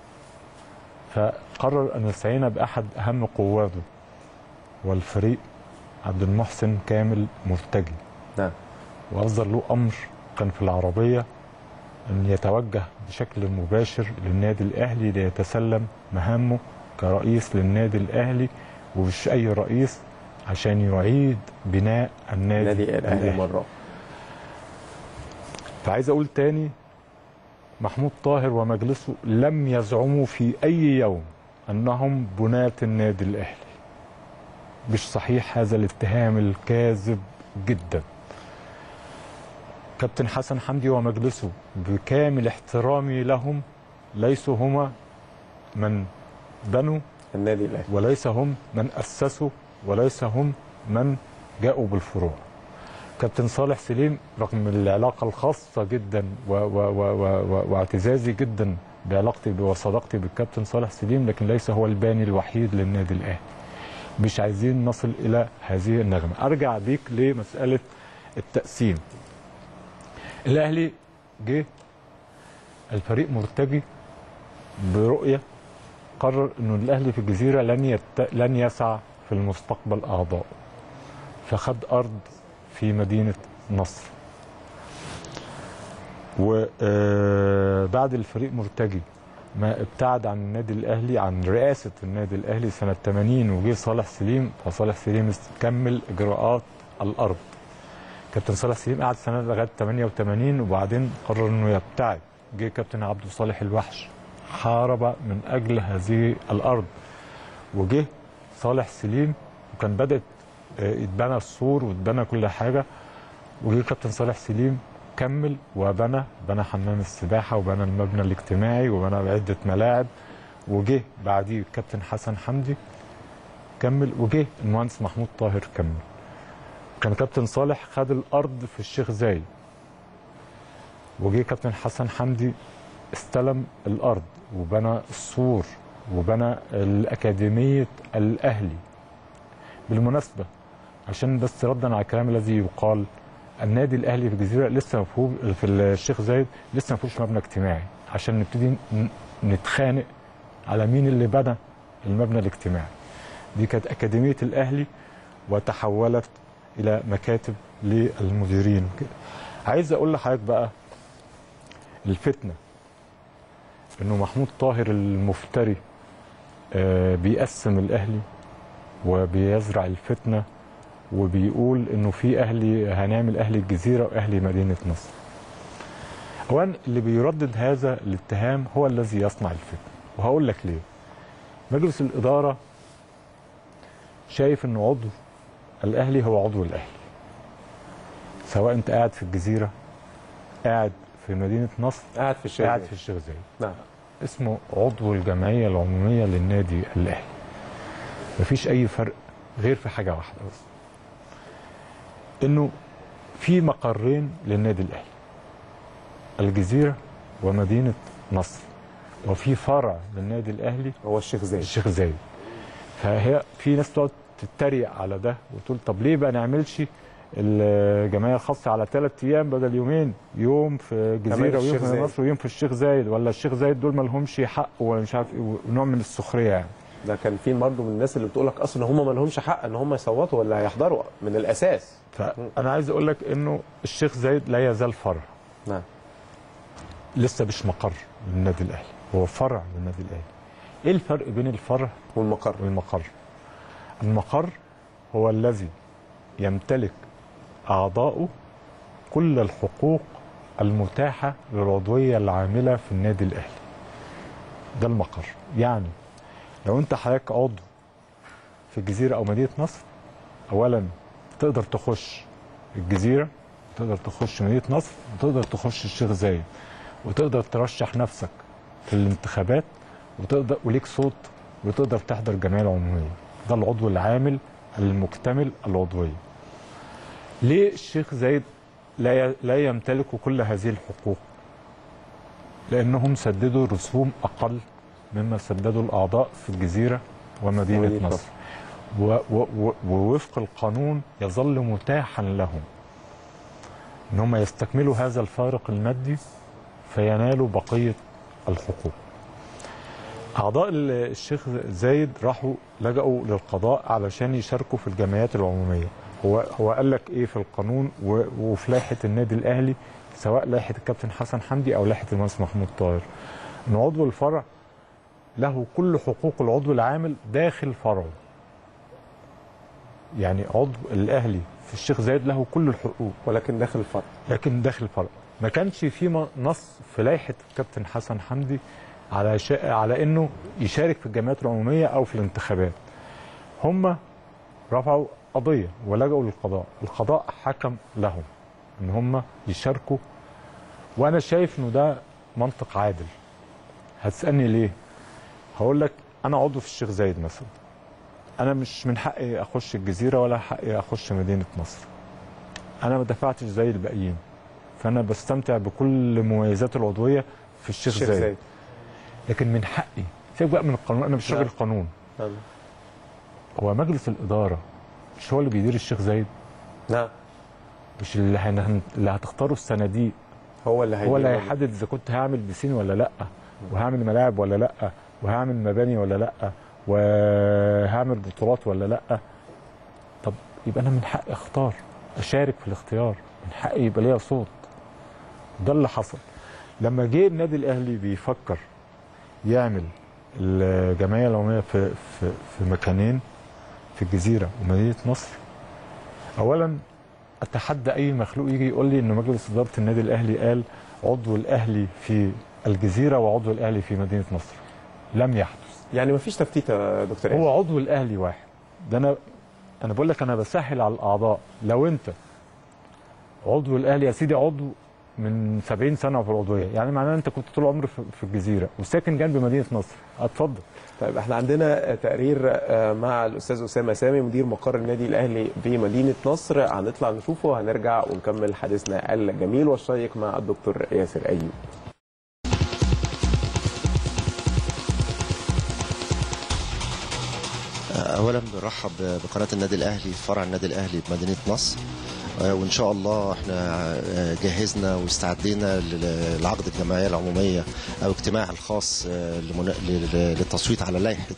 فقرر أن يستعين بأحد أهم قواده والفريق عبد المحسن كامل مرتجي نعم وأصدر له أمر كان في العربية أن يتوجه بشكل مباشر للنادي الأهلي ليتسلم مهامه كرئيس للنادي الأهلي ومش أي رئيس عشان يعيد بناء النادي نادي الاهلي مره فعايز أقول تاني محمود طاهر ومجلسه لم يزعموا في أي يوم أنهم بناة النادي الأهلي مش صحيح هذا الاتهام الكاذب جدا كابتن حسن حمدي ومجلسه بكامل احترامي لهم ليسوا هما من بنوا النادي الاهلي وليس هم من اسسوا وليس هم من جاءوا بالفروع كابتن صالح سليم رغم العلاقة الخاصة جدا و و و و و واعتزازي جدا بعلاقتي وصداقتي بالكابتن صالح سليم لكن ليس هو الباني الوحيد للنادي الأهلي مش عايزين نصل إلى هذه النغمة أرجع بيك لمسألة التقسيم الأهلي جه الفريق مرتجي برؤية قرر انه الاهلي في الجزيره لن يت... لن يسع في المستقبل اعضاء فخد ارض في مدينه نصر وبعد الفريق مرتجي ما ابتعد عن النادي الاهلي عن رئاسه النادي الاهلي سنه 80 وجه صالح سليم فصالح سليم كمل اجراءات الارض كابتن صالح سليم قعد سنه لغايه 88 وبعدين قرر انه يبتعد جه كابتن عبد الصالح الوحش حارب من اجل هذه الارض وجه صالح سليم وكان بدات آه، يتبنى السور واتبنى كل حاجه وجه كابتن صالح سليم كمل وبنى بنى حمام السباحه وبنى المبنى الاجتماعي وبنى عده ملاعب وجه بعديه الكابتن حسن حمدي كمل وجه المهندس محمود طاهر كمل كان كابتن صالح خد الارض في الشيخ زايد وجه كابتن حسن حمدي استلم الارض وبنى السور وبنى الاكاديميه الاهلي بالمناسبه عشان بس ردا على الكلام الذي يقال النادي الاهلي في الجزيره لسه مفهوم في الشيخ زايد لسه ما فيهوش مبنى اجتماعي عشان نبتدي ن- نتخانق على مين اللي بنى المبنى الاجتماعي دي كانت اكاديميه الاهلي وتحولت الى مكاتب للمديرين كده. عايز اقول لحضرتك بقى الفتنه انه محمود طاهر المفتري آه، بيقسم الاهلي وبيزرع الفتنه وبيقول انه في اهلي هنعمل اهلي الجزيره واهلي مدينه نصر. اولا اللي بيردد هذا الاتهام هو الذي يصنع الفتنه وهقول لك ليه. مجلس الاداره شايف انه عضو الاهلي هو عضو الاهلي. سواء انت قاعد في الجزيره قاعد في مدينه نصر قاعد في الشيخ قاعد زايد. في الشيخ زايد نعم اسمه عضو الجمعيه العموميه للنادي الاهلي مفيش اي فرق غير في حاجه واحده بس انه في مقرين للنادي الاهلي الجزيره ومدينه نصر وفي فرع للنادي الاهلي هو الشيخ زايد الشيخ زايد فهي في ناس تقعد تتريق على ده وتقول طب ليه بقى نعملش الجمعيه الخاصه على ثلاث ايام بدل يومين يوم في كمان الجزيره ويوم الشيخ في زايد. مصر ويوم في الشيخ زايد ولا الشيخ زايد دول ما لهمش حق ولا مش عارف ايه نوع من السخريه يعني ده كان في برضه من الناس اللي بتقول لك اصلا هم ما لهمش حق ان هم يصوتوا ولا هيحضروا من الاساس فانا عايز اقول لك انه الشيخ زايد لا يزال فرع نعم لسه مش مقر للنادي الاهلي هو فرع للنادي الاهلي ايه الفرق بين الفرع والمقر والمقر المقر هو الذي يمتلك اعضاؤه كل الحقوق المتاحه للعضويه العامله في النادي الاهلي ده المقر يعني لو انت حضرتك عضو في الجزيره او مدينه نصر اولا تقدر تخش الجزيره تقدر تخش مدينه نصر وتقدر تخش الشيخ زايد وتقدر ترشح نفسك في الانتخابات وتقدر وليك صوت وتقدر تحضر الجمعيه العموميه ده العضو العامل المكتمل العضويه ليه الشيخ زايد لا ي- لا يمتلك كل هذه الحقوق لانهم سددوا رسوم اقل مما سددوا الاعضاء في الجزيره ومدينه ومدينة نصر و- و- و- ووفق القانون يظل متاحا لهم ان هم يستكملوا هذا الفارق المادي فينالوا بقيه الحقوق اعضاء ال- الشيخ زايد راحوا لجأوا للقضاء علشان يشاركوا في الجمعيات العموميه هو هو قال لك ايه في القانون و- وفي لائحه النادي الاهلي سواء لائحه الكابتن حسن حمدي او لائحه المهندس محمود طاهر ان عضو الفرع له كل حقوق العضو العامل داخل فرعه يعني عضو الاهلي في الشيخ زايد له كل الحقوق ولكن داخل الفرع لكن داخل الفرع ما كانش في م- نص في لائحه الكابتن حسن حمدي على شا... على انه يشارك في الجمعيات العموميه او في الانتخابات هم رفعوا قضيه ولجأوا للقضاء القضاء حكم لهم ان هم يشاركوا وانا شايف انه ده منطق عادل هتسالني ليه هقول لك انا عضو في الشيخ زايد مثلا انا مش من حقي اخش الجزيره ولا حقي اخش مدينه نصر انا ما دفعتش زي الباقيين فانا بستمتع بكل مميزات العضويه في الشيخ, الشيخ زايد. زايد. لكن من حقي سيبك بقى من القانون انا مش نعم. راجل قانون نعم. هو مجلس الاداره مش هو اللي بيدير الشيخ زايد نعم مش اللي, هن... اللي هتختاره الصناديق هو اللي هو اللي هيدير هيحدد اذا كنت هعمل بيسين ولا لا وهعمل ملاعب ولا لا وهعمل مباني ولا لا وهعمل بطولات ولا لا طب يبقى انا من حقي اختار اشارك في الاختيار من حقي يبقى ليا صوت ده اللي حصل لما جه النادي الاهلي بيفكر يعمل الجمعيه العموميه في في في مكانين في الجزيره ومدينه نصر اولا اتحدى اي مخلوق يجي يقول لي ان مجلس اداره النادي الاهلي قال عضو الاهلي في الجزيره وعضو الاهلي في مدينه نصر لم يحدث يعني ما فيش تفتيت يا دكتور هو عضو الاهلي واحد ده انا انا بقول لك انا بسهل على الاعضاء لو انت عضو الاهلي يا سيدي عضو من 70 سنه في العضويه يعني معناه انت كنت طول عمرك في- في الجزيره وساكن جنب مدينه نصر اتفضل طيب احنا عندنا تقرير آه، مع الاستاذ اسامه سامي مدير مقر النادي الاهلي بمدينه نصر هنطلع نشوفه وهنرجع ونكمل حديثنا الجميل والشيق مع الدكتور ياسر ايوب اولا بنرحب بقناه النادي الاهلي فرع النادي الاهلي بمدينه نصر آه، وان شاء الله احنا آه، جهزنا واستعدينا لل- لعقد الجمعيه العموميه او اجتماع الخاص آه، لمنا- لل- للتصويت على لائحه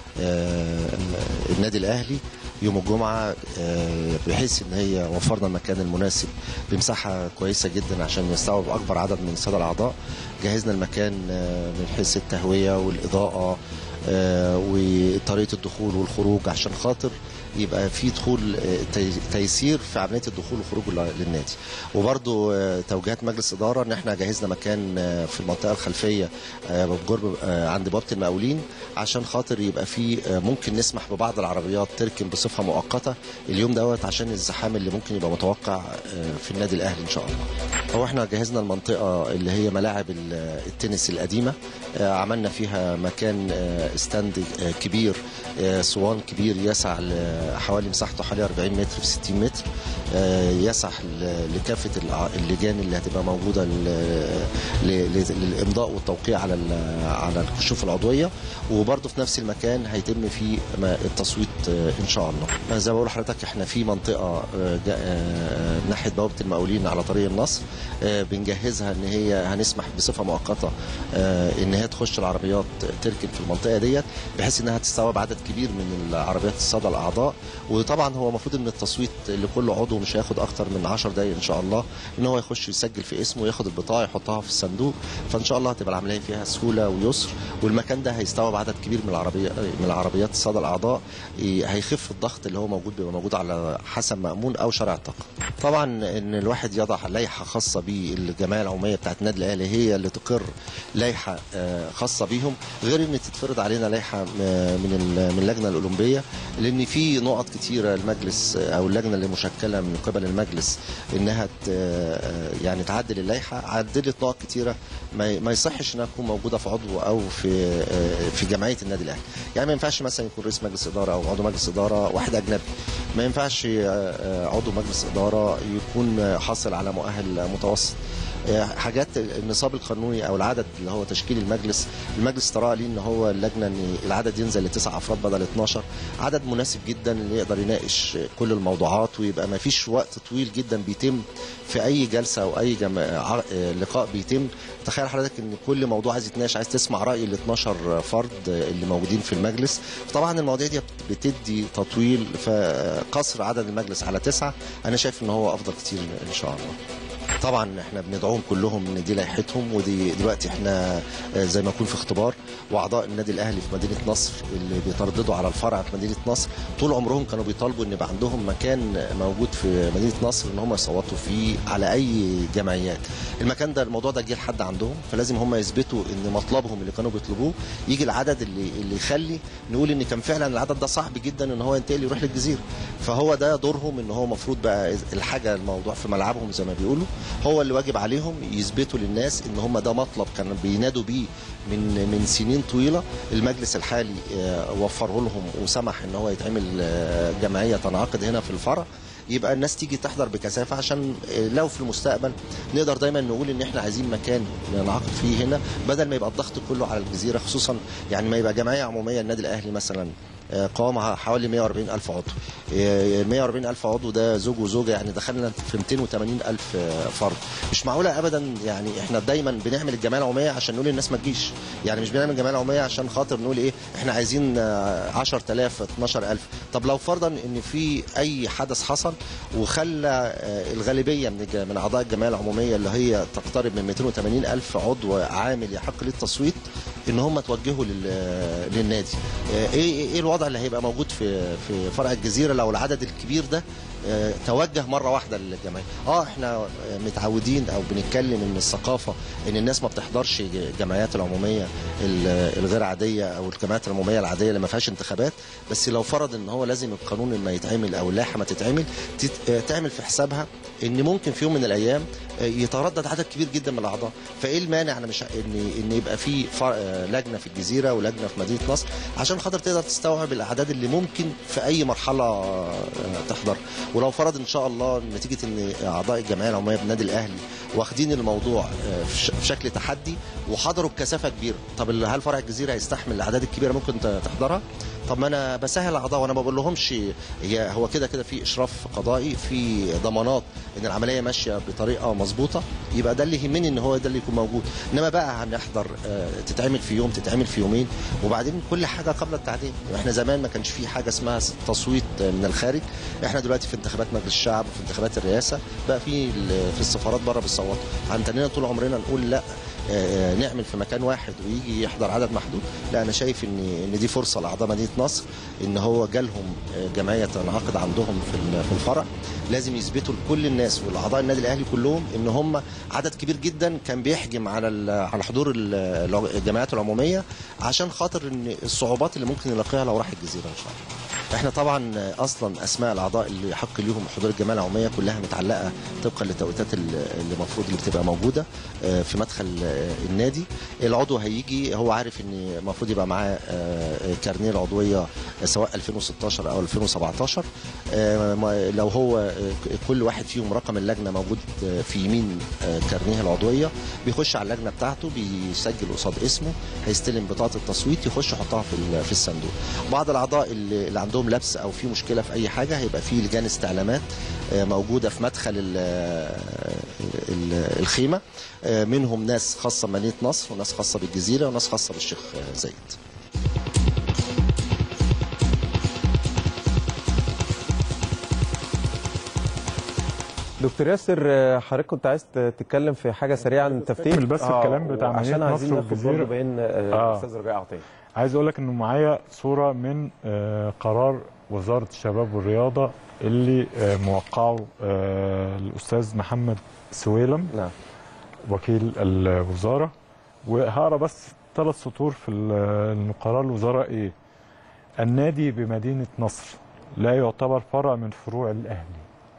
آه، النادي الاهلي يوم الجمعه آه، بحيث ان هي وفرنا المكان المناسب بمساحه كويسه جدا عشان يستوعب اكبر عدد من الساده الاعضاء جهزنا المكان آه، من حيث التهويه والاضاءه آه، وطريقه الدخول والخروج عشان خاطر يبقى في دخول آه، تي- تيسير في عمليه الدخول والخروج لل- للنادي وبرضو آه، توجيهات مجلس اداره ان احنا جهزنا مكان آه، في المنطقه الخلفيه آه، بجرب آه، عند بوابه المقاولين عشان خاطر يبقى في آه، ممكن نسمح ببعض العربيات تركن بصفه مؤقته اليوم دوت عشان الزحام اللي ممكن يبقى متوقع آه، في النادي الاهلي ان شاء الله هو احنا جهزنا المنطقه اللي هي ملاعب ال- التنس القديمه آه، عملنا فيها مكان آه، ستاند آه، كبير آه، صوان كبير يسع ل- حوالي مساحته حوالي 40 متر في 60 متر آه، يسع ل- لكافه الع- اللجان اللي هتبقى موجوده ل- ل- ل- للامضاء والتوقيع على ال- على الكشوف العضويه وبرضه في نفس المكان هيتم فيه ما- التصويت آه، ان شاء الله آه، زي ما بقول لحضرتك احنا في منطقه آه، جا- آه، ناحيه بوابه المقاولين على طريق النصر آه، بنجهزها ان هي هنسمح بصفه مؤقته آه، ان هي تخش العربيات تركن في المنطقه ديت بحيث انها تستوعب عدد كبير من العربيات الساده الاعضاء وطبعا هو المفروض ان التصويت لكل عضو مش هياخد اكتر من 10 دقائق ان شاء الله ان هو يخش يسجل في اسمه وياخد البطاقه يحطها في الصندوق فان شاء الله هتبقى العمليه فيها سهوله ويسر والمكان ده هيستوعب عدد كبير من العربيه من العربيات الساده الاعضاء ي- هيخف الضغط اللي هو موجود بيبقى موجود على حسب مامون او شارع الطاقه طبعا ان الواحد يضع لائحه خاصه بالجمعيه العموميه بتاعت النادي الاهلي هي اللي تقر لائحه آه، خاصه بيهم غير ان تتفرض علينا لائحه م- من ال- من اللجنه الاولمبيه لان في نقط كتيره المجلس آه، او اللجنه اللي مشكله من من قبل المجلس انها ت- آه، يعني تعدل اللائحه عدلت نقط كتيره ما ما يصحش انها تكون موجوده في عضو او في آه، في جمعيه النادي الاهلي يعني ما ينفعش مثلا يكون رئيس مجلس اداره او عضو مجلس اداره واحد اجنبي ما ينفعش آه، آه، عضو مجلس اداره يكون آه، حاصل على مؤهل متوسط آه، حاجات النصاب القانوني او العدد اللي هو تشكيل المجلس المجلس ترى ليه ان هو اللجنه ان العدد ينزل لتسع افراد بدل 12 عدد مناسب جدا اللي يقدر يناقش كل الموضوعات ويبقى ما فيش وقت طويل جدا بيتم في اي جلسه او اي جم... ع- آه، لقاء بيتم تخيل حضرتك ان كل موضوع عايز يتناقش عايز تسمع راي ال 12 فرد اللي موجودين في المجلس طبعا المواضيع دي بتدي تطويل فقصر عدد المجلس على تسعه انا شايف ان هو افضل كتير ان شاء الله طبعا احنا بندعوهم كلهم ان دي لائحتهم ودي دلوقتي احنا آه، زي ما يكون في اختبار واعضاء النادي الاهلي في مدينه نصر اللي بيترددوا على الفرع في مدينه نصر طول عمرهم كانوا بيطالبوا ان يبقى عندهم مكان موجود في مدينه نصر ان هم يصوتوا فيه على اي جمعيات المكان ده الموضوع ده جه لحد عندهم فلازم هم يثبتوا ان مطلبهم اللي كانوا بيطلبوه يجي العدد اللي اللي يخلي نقول ان كان فعلا العدد ده صعب جدا ان هو ينتقل يروح للجزيره فهو ده دورهم ان هو المفروض بقى الحاجه الموضوع في ملعبهم زي ما بيقولوا هو اللي واجب عليهم يثبتوا للناس ان هم ده مطلب كانوا بينادوا بيه من من سنين طويله المجلس الحالي آه، وفره لهم وسمح ان هو يتعمل آه، جمعيه تنعقد هنا في الفرع يبقى الناس تيجي تحضر بكثافه عشان آه، لو في المستقبل نقدر دايما نقول ان احنا عايزين مكان ننعقد فيه هنا بدل ما يبقى الضغط كله على الجزيره خصوصا يعني ما يبقى جمعيه عموميه النادي الاهلي مثلا آه، قوامها حوالي 140 ألف عضو آه، 140 ألف عضو ده زوج وزوجة يعني دخلنا في 280 ألف آه، فرد مش معقولة أبدا يعني احنا دايما بنعمل الجمعية العمومية عشان نقول للناس ما تجيش يعني مش بنعمل الجمعية العمومية عشان خاطر نقول ايه احنا عايزين آه، 10000 12000 طب لو فرضا ان في اي حدث حصل وخلى آه، الغالبية من الج- من أعضاء الجمعية العمومية اللي هي تقترب من 280 ألف عضو عامل يحق للتصويت ان هم توجهوا لل- للنادي آه، ايه ايه إيه الوضع اللي هيبقى موجود في في فرع الجزيره لو العدد الكبير ده آه، توجه مره واحده للجمعيه اه احنا آه، متعودين او بنتكلم ان الثقافه ان الناس ما بتحضرش الجمعيات العموميه ال- الغير عاديه او الجمعيات العموميه العاديه اللي ما فيهاش انتخابات بس لو فرض ان هو لازم القانون لما يتعمل او اللائحه ما تتعمل تت- آه، تعمل في حسابها ان ممكن في يوم من الايام آه، يتردد عدد كبير جدا من الاعضاء فايه المانع انا مش ان ان يبقى في فر- آه، لجنه في الجزيره ولجنه في مدينه نصر عشان خاطر تقدر تستوعب الاعداد اللي ممكن في اي مرحله آه، تحضر ولو فرض ان شاء الله نتيجه ان اعضاء الجمعيه العموميه بالنادي الاهلي واخدين الموضوع آه، في ش- في شكل تحدي وحضروا بكثافه كبيره طب ال- هل فرع الجزيره هيستحمل الاعداد الكبيره ممكن ت- تحضرها طب ما انا بسهل الاعضاء وانا ما بقول لهمش هي هو كده كده في اشراف قضائي في ضمانات ان العمليه ماشيه بطريقه مظبوطه يبقى ده اللي يهمني ان هو ده اللي يكون موجود انما بقى هنحضر آه، تتعمل في يوم تتعمل في يومين وبعدين كل حاجه قبل التعديل احنا زمان ما كانش في حاجه اسمها تصويت آه، من الخارج احنا دلوقتي في انتخابات مجلس الشعب وفي انتخابات الرئاسه بقى في ال- في السفارات بره بيصوتوا عندنا طول عمرنا نقول لا آه، نعمل في مكان واحد ويجي يحضر عدد محدود لا انا شايف ان ان دي فرصه لاعضاء مدينه نصر ان هو جالهم آه، جمعيه تنعقد عندهم في ال- في الفرع لازم يثبتوا لكل الناس والاعضاء النادي الاهلي كلهم ان هم عدد كبير جدا كان بيحجم على ال- على حضور ال- الع- الجمعيات العموميه عشان خاطر ان الصعوبات اللي ممكن يلاقيها لو راح الجزيره ان شاء الله احنا طبعا اصلا اسماء الاعضاء اللي يحق ليهم حضور الجمعيه العموميه كلها متعلقه طبقا للتوقيتات ال- اللي المفروض اللي بتبقى موجوده آه، في مدخل آه، النادي العضو هيجي هو عارف ان المفروض يبقى معاه آه، كارنيه العضويه سواء 2016 او 2017 آه، ما- لو هو آه، كل واحد فيهم رقم اللجنه موجود آه، في يمين آه، كارنيه العضويه بيخش على اللجنه بتاعته بيسجل قصاد اسمه هيستلم بطاقه التصويت يخش يحطها في ال- في الصندوق بعض الاعضاء اللي اللي عندهم لبس او في مشكله في اي حاجه هيبقى في لجان استعلامات آه، موجوده في مدخل ال- ال- الخيمه آه، منهم ناس خاصه بمدينه نصر وناس خاصه بالجزيره وناس خاصه بالشيخ آه، زايد دكتور ياسر آه، حضرتك كنت عايز ت- تتكلم في حاجه سريعا تفتيش تكمل بس الكلام بتاع عشان مدينة عايزين نصر ناخد والجزيرة. برضه بين آه، آه. الاستاذ رجاء عطيه عايز اقول لك انه معايا صوره من آه، قرار وزاره الشباب والرياضه اللي آه، موقعه آه، الاستاذ محمد سويلم نعم وكيل الوزاره وهقرا بس ثلاث سطور في ال- إن قرار الوزاره ايه النادي بمدينه نصر لا يعتبر فرع من فروع الاهلي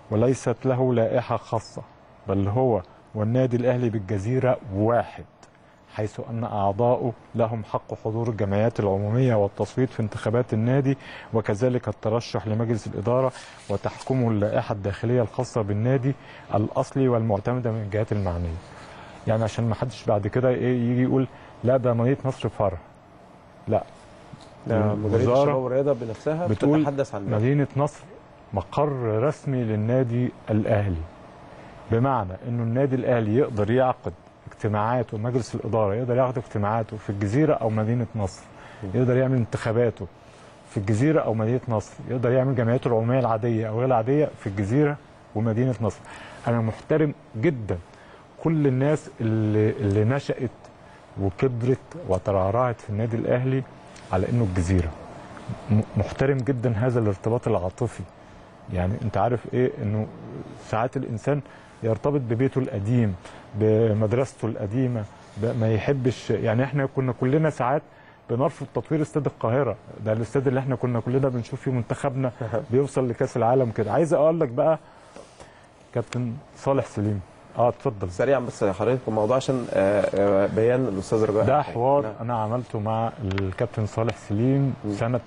وليست له لائحة خاصة بل هو والنادي الأهلي بالجزيرة واحد حيث أن أعضاؤه لهم حق حضور الجمعيات العمومية والتصويت في انتخابات النادي وكذلك الترشح لمجلس الإدارة وتحكمه اللائحة الداخلية الخاصة بالنادي الأصلي والمعتمدة من الجهات المعنية يعني عشان ما حدش بعد كده إيه يجي يقول لا ده مدينة نصر فرع لا ده مديريه الشباب والرياضه بنفسها بتقول بتتحدث عن ده. مدينة نصر مقر رسمي للنادي الأهلي بمعنى أنه النادي الأهلي يقدر يعقد اجتماعاته مجلس الإدارة يقدر يعقد اجتماعاته في الجزيرة أو مدينة نصر يقدر يعمل انتخاباته في الجزيرة أو مدينة نصر يقدر يعمل جمعيته العمومية العادية أو غير العادية في الجزيرة ومدينة نصر أنا محترم جدا كل الناس اللي, اللي نشأت وكبرت وترعرعت في النادي الأهلي على انه الجزيره م- محترم جدا هذا الارتباط العاطفي يعني انت عارف ايه انه ساعات الانسان يرتبط ببيته القديم بمدرسته القديمه ب- ما يحبش يعني احنا كنا كلنا ساعات بنرفض تطوير استاد القاهره ده الاستاد اللي احنا كنا كلنا بنشوف فيه منتخبنا بيوصل لكاس العالم كده عايز اقول لك بقى كابتن صالح سليم اه اتفضل سريعا بس حضرتك الموضوع عشان آه، آه، بيان الاستاذ رجاء ده حوار انا عملته مع الكابتن صالح سليم سنه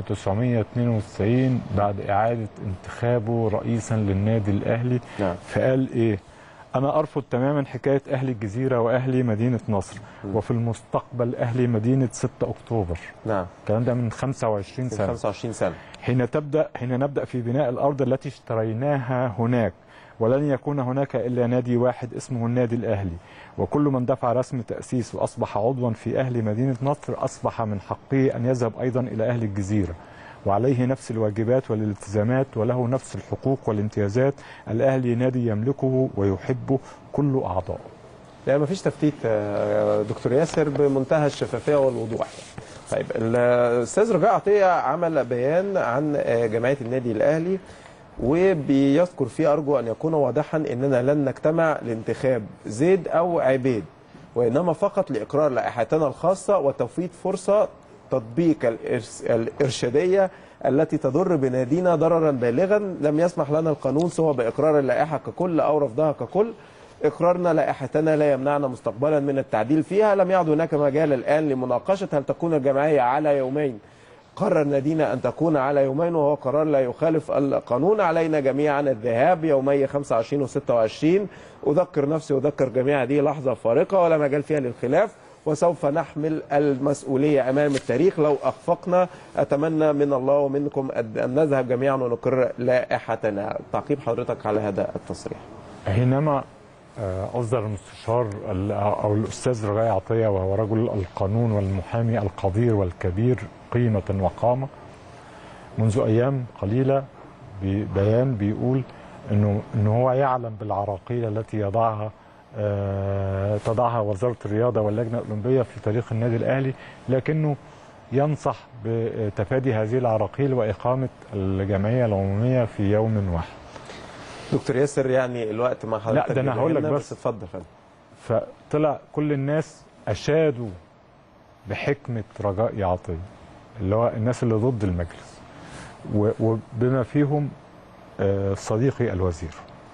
1992 بعد اعاده انتخابه رئيسا للنادي الاهلي نعم. فقال ايه انا ارفض تماما حكايه اهلي الجزيره واهلي مدينه نصر وفي المستقبل اهلي مدينه 6 اكتوبر نعم الكلام ده من 25 من سنه 25 سنه حين تبدا حين نبدا في بناء الارض التي اشتريناها هناك ولن يكون هناك الا نادي واحد اسمه النادي الاهلي وكل من دفع رسم تاسيس واصبح عضوا في اهل مدينه نصر اصبح من حقه ان يذهب ايضا الى اهل الجزيره وعليه نفس الواجبات والالتزامات وله نفس الحقوق والامتيازات الاهلي نادي يملكه ويحبه كل اعضائه لا ما فيش تفتيت آه، دكتور ياسر بمنتهى الشفافيه والوضوح طيب الاستاذ رجاء عطيه عمل بيان عن آه، جمعيه النادي الاهلي وبيذكر فيه ارجو ان يكون واضحا اننا لن نجتمع لانتخاب زيد او عبيد وانما فقط لاقرار لائحتنا الخاصه وتوفير فرصه تطبيق الإرس- الارشاديه التي تضر بنادينا ضررا بالغا لم يسمح لنا القانون سوى باقرار اللائحه ككل او رفضها ككل اقرارنا لائحتنا لا يمنعنا مستقبلا من التعديل فيها لم يعد هناك مجال الان لمناقشه هل تكون الجمعيه على يومين قرر نادينا ان تكون على يومين وهو قرار لا يخالف القانون علينا جميعا الذهاب يومي 25 و26 اذكر نفسي واذكر جميع هذه لحظه فارقه ولا مجال فيها للخلاف وسوف نحمل المسؤوليه امام التاريخ لو اخفقنا اتمنى من الله ومنكم ان نذهب جميعا ونقر لائحتنا تعقيب حضرتك على هذا التصريح حينما آه، أصدر المستشار ال- أو الأستاذ رجاء عطية وهو رجل القانون والمحامي القدير والكبير قيمة وقامة منذ أيام قليلة ببيان بيقول إنه إنه هو يعلم بالعراقيل التي يضعها آه، تضعها وزارة الرياضة واللجنة الأولمبية في تاريخ النادي الأهلي لكنه ينصح بتفادي هذه العراقيل وإقامة الجمعية العمومية في يوم واحد دكتور ياسر يعني الوقت مع حضرتك لا ده انا هقول لك بيهمنا، بس اتفضل فندم فطلع كل الناس اشادوا بحكمه رجاء عطيه اللي هو الناس اللي ضد المجلس و- وبما فيهم آه، صديقي الوزير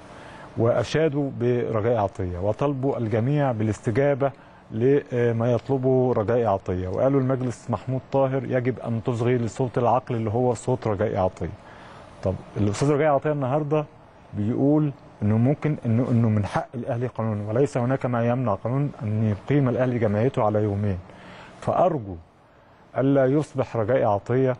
واشادوا برجاء عطيه وطلبوا الجميع بالاستجابه لما يطلبه رجاء عطيه وقالوا المجلس محمود طاهر يجب ان تصغي لصوت العقل اللي هو صوت رجاء عطيه طب الاستاذ رجاء عطيه النهارده بيقول انه ممكن انه انه من حق الاهلي قانون وليس هناك ما يمنع قانون ان يقيم الاهلي جمعيته على يومين فارجو الا يصبح رجاء عطيه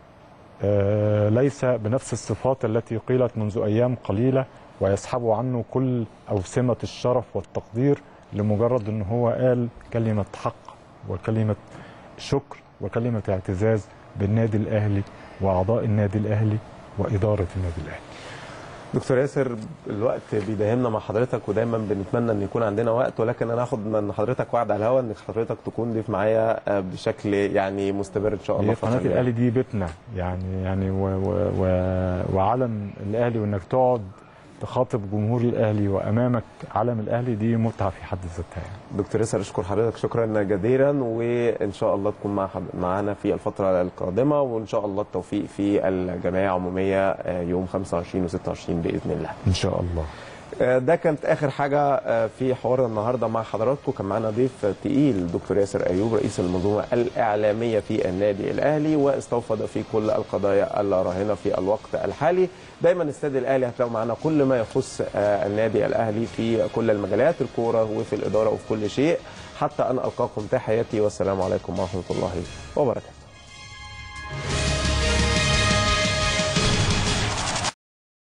آه، ليس بنفس الصفات التي قيلت منذ ايام قليله ويسحب عنه كل اوسمه الشرف والتقدير لمجرد ان هو قال كلمه حق وكلمه شكر وكلمه اعتزاز بالنادي الاهلي واعضاء النادي الاهلي واداره النادي الاهلي دكتور ياسر الوقت بيداهمنا مع حضرتك ودايما بنتمنى ان يكون عندنا وقت ولكن انا هاخد من حضرتك وعد على الهواء انك حضرتك تكون ضيف معايا آه، بشكل يعني مستمر ان شاء الله هي الفترة قناه الجاية. الاهلي دي بيتنا يعني يعني و و و وعلم الاهلي وانك تقعد تخاطب جمهور الاهلي وامامك علم الاهلي دي متعه في حد ذاتها يعني. دكتور ياسر اشكر حضرتك شكرا جزيلا وان شاء الله تكون مع حض- معانا في الفتره القادمه وان شاء الله التوفيق في الجمعيه العموميه آه، يوم 25 و26 باذن الله. ان شاء الله. آه، ده كانت اخر حاجه آه، في حوار النهارده مع حضراتكم كان معانا ضيف تقيل دكتور ياسر ايوب رئيس المنظومه الاعلاميه في النادي الاهلي واستوفد في كل القضايا الراهنه في الوقت الحالي دايما استاد الاهلي هتلاقوا معانا كل ما يخص آه، النادي الاهلي في كل المجالات الكوره وفي الاداره وفي كل شيء حتى ان القاكم تحياتي والسلام عليكم ورحمه الله وبركاته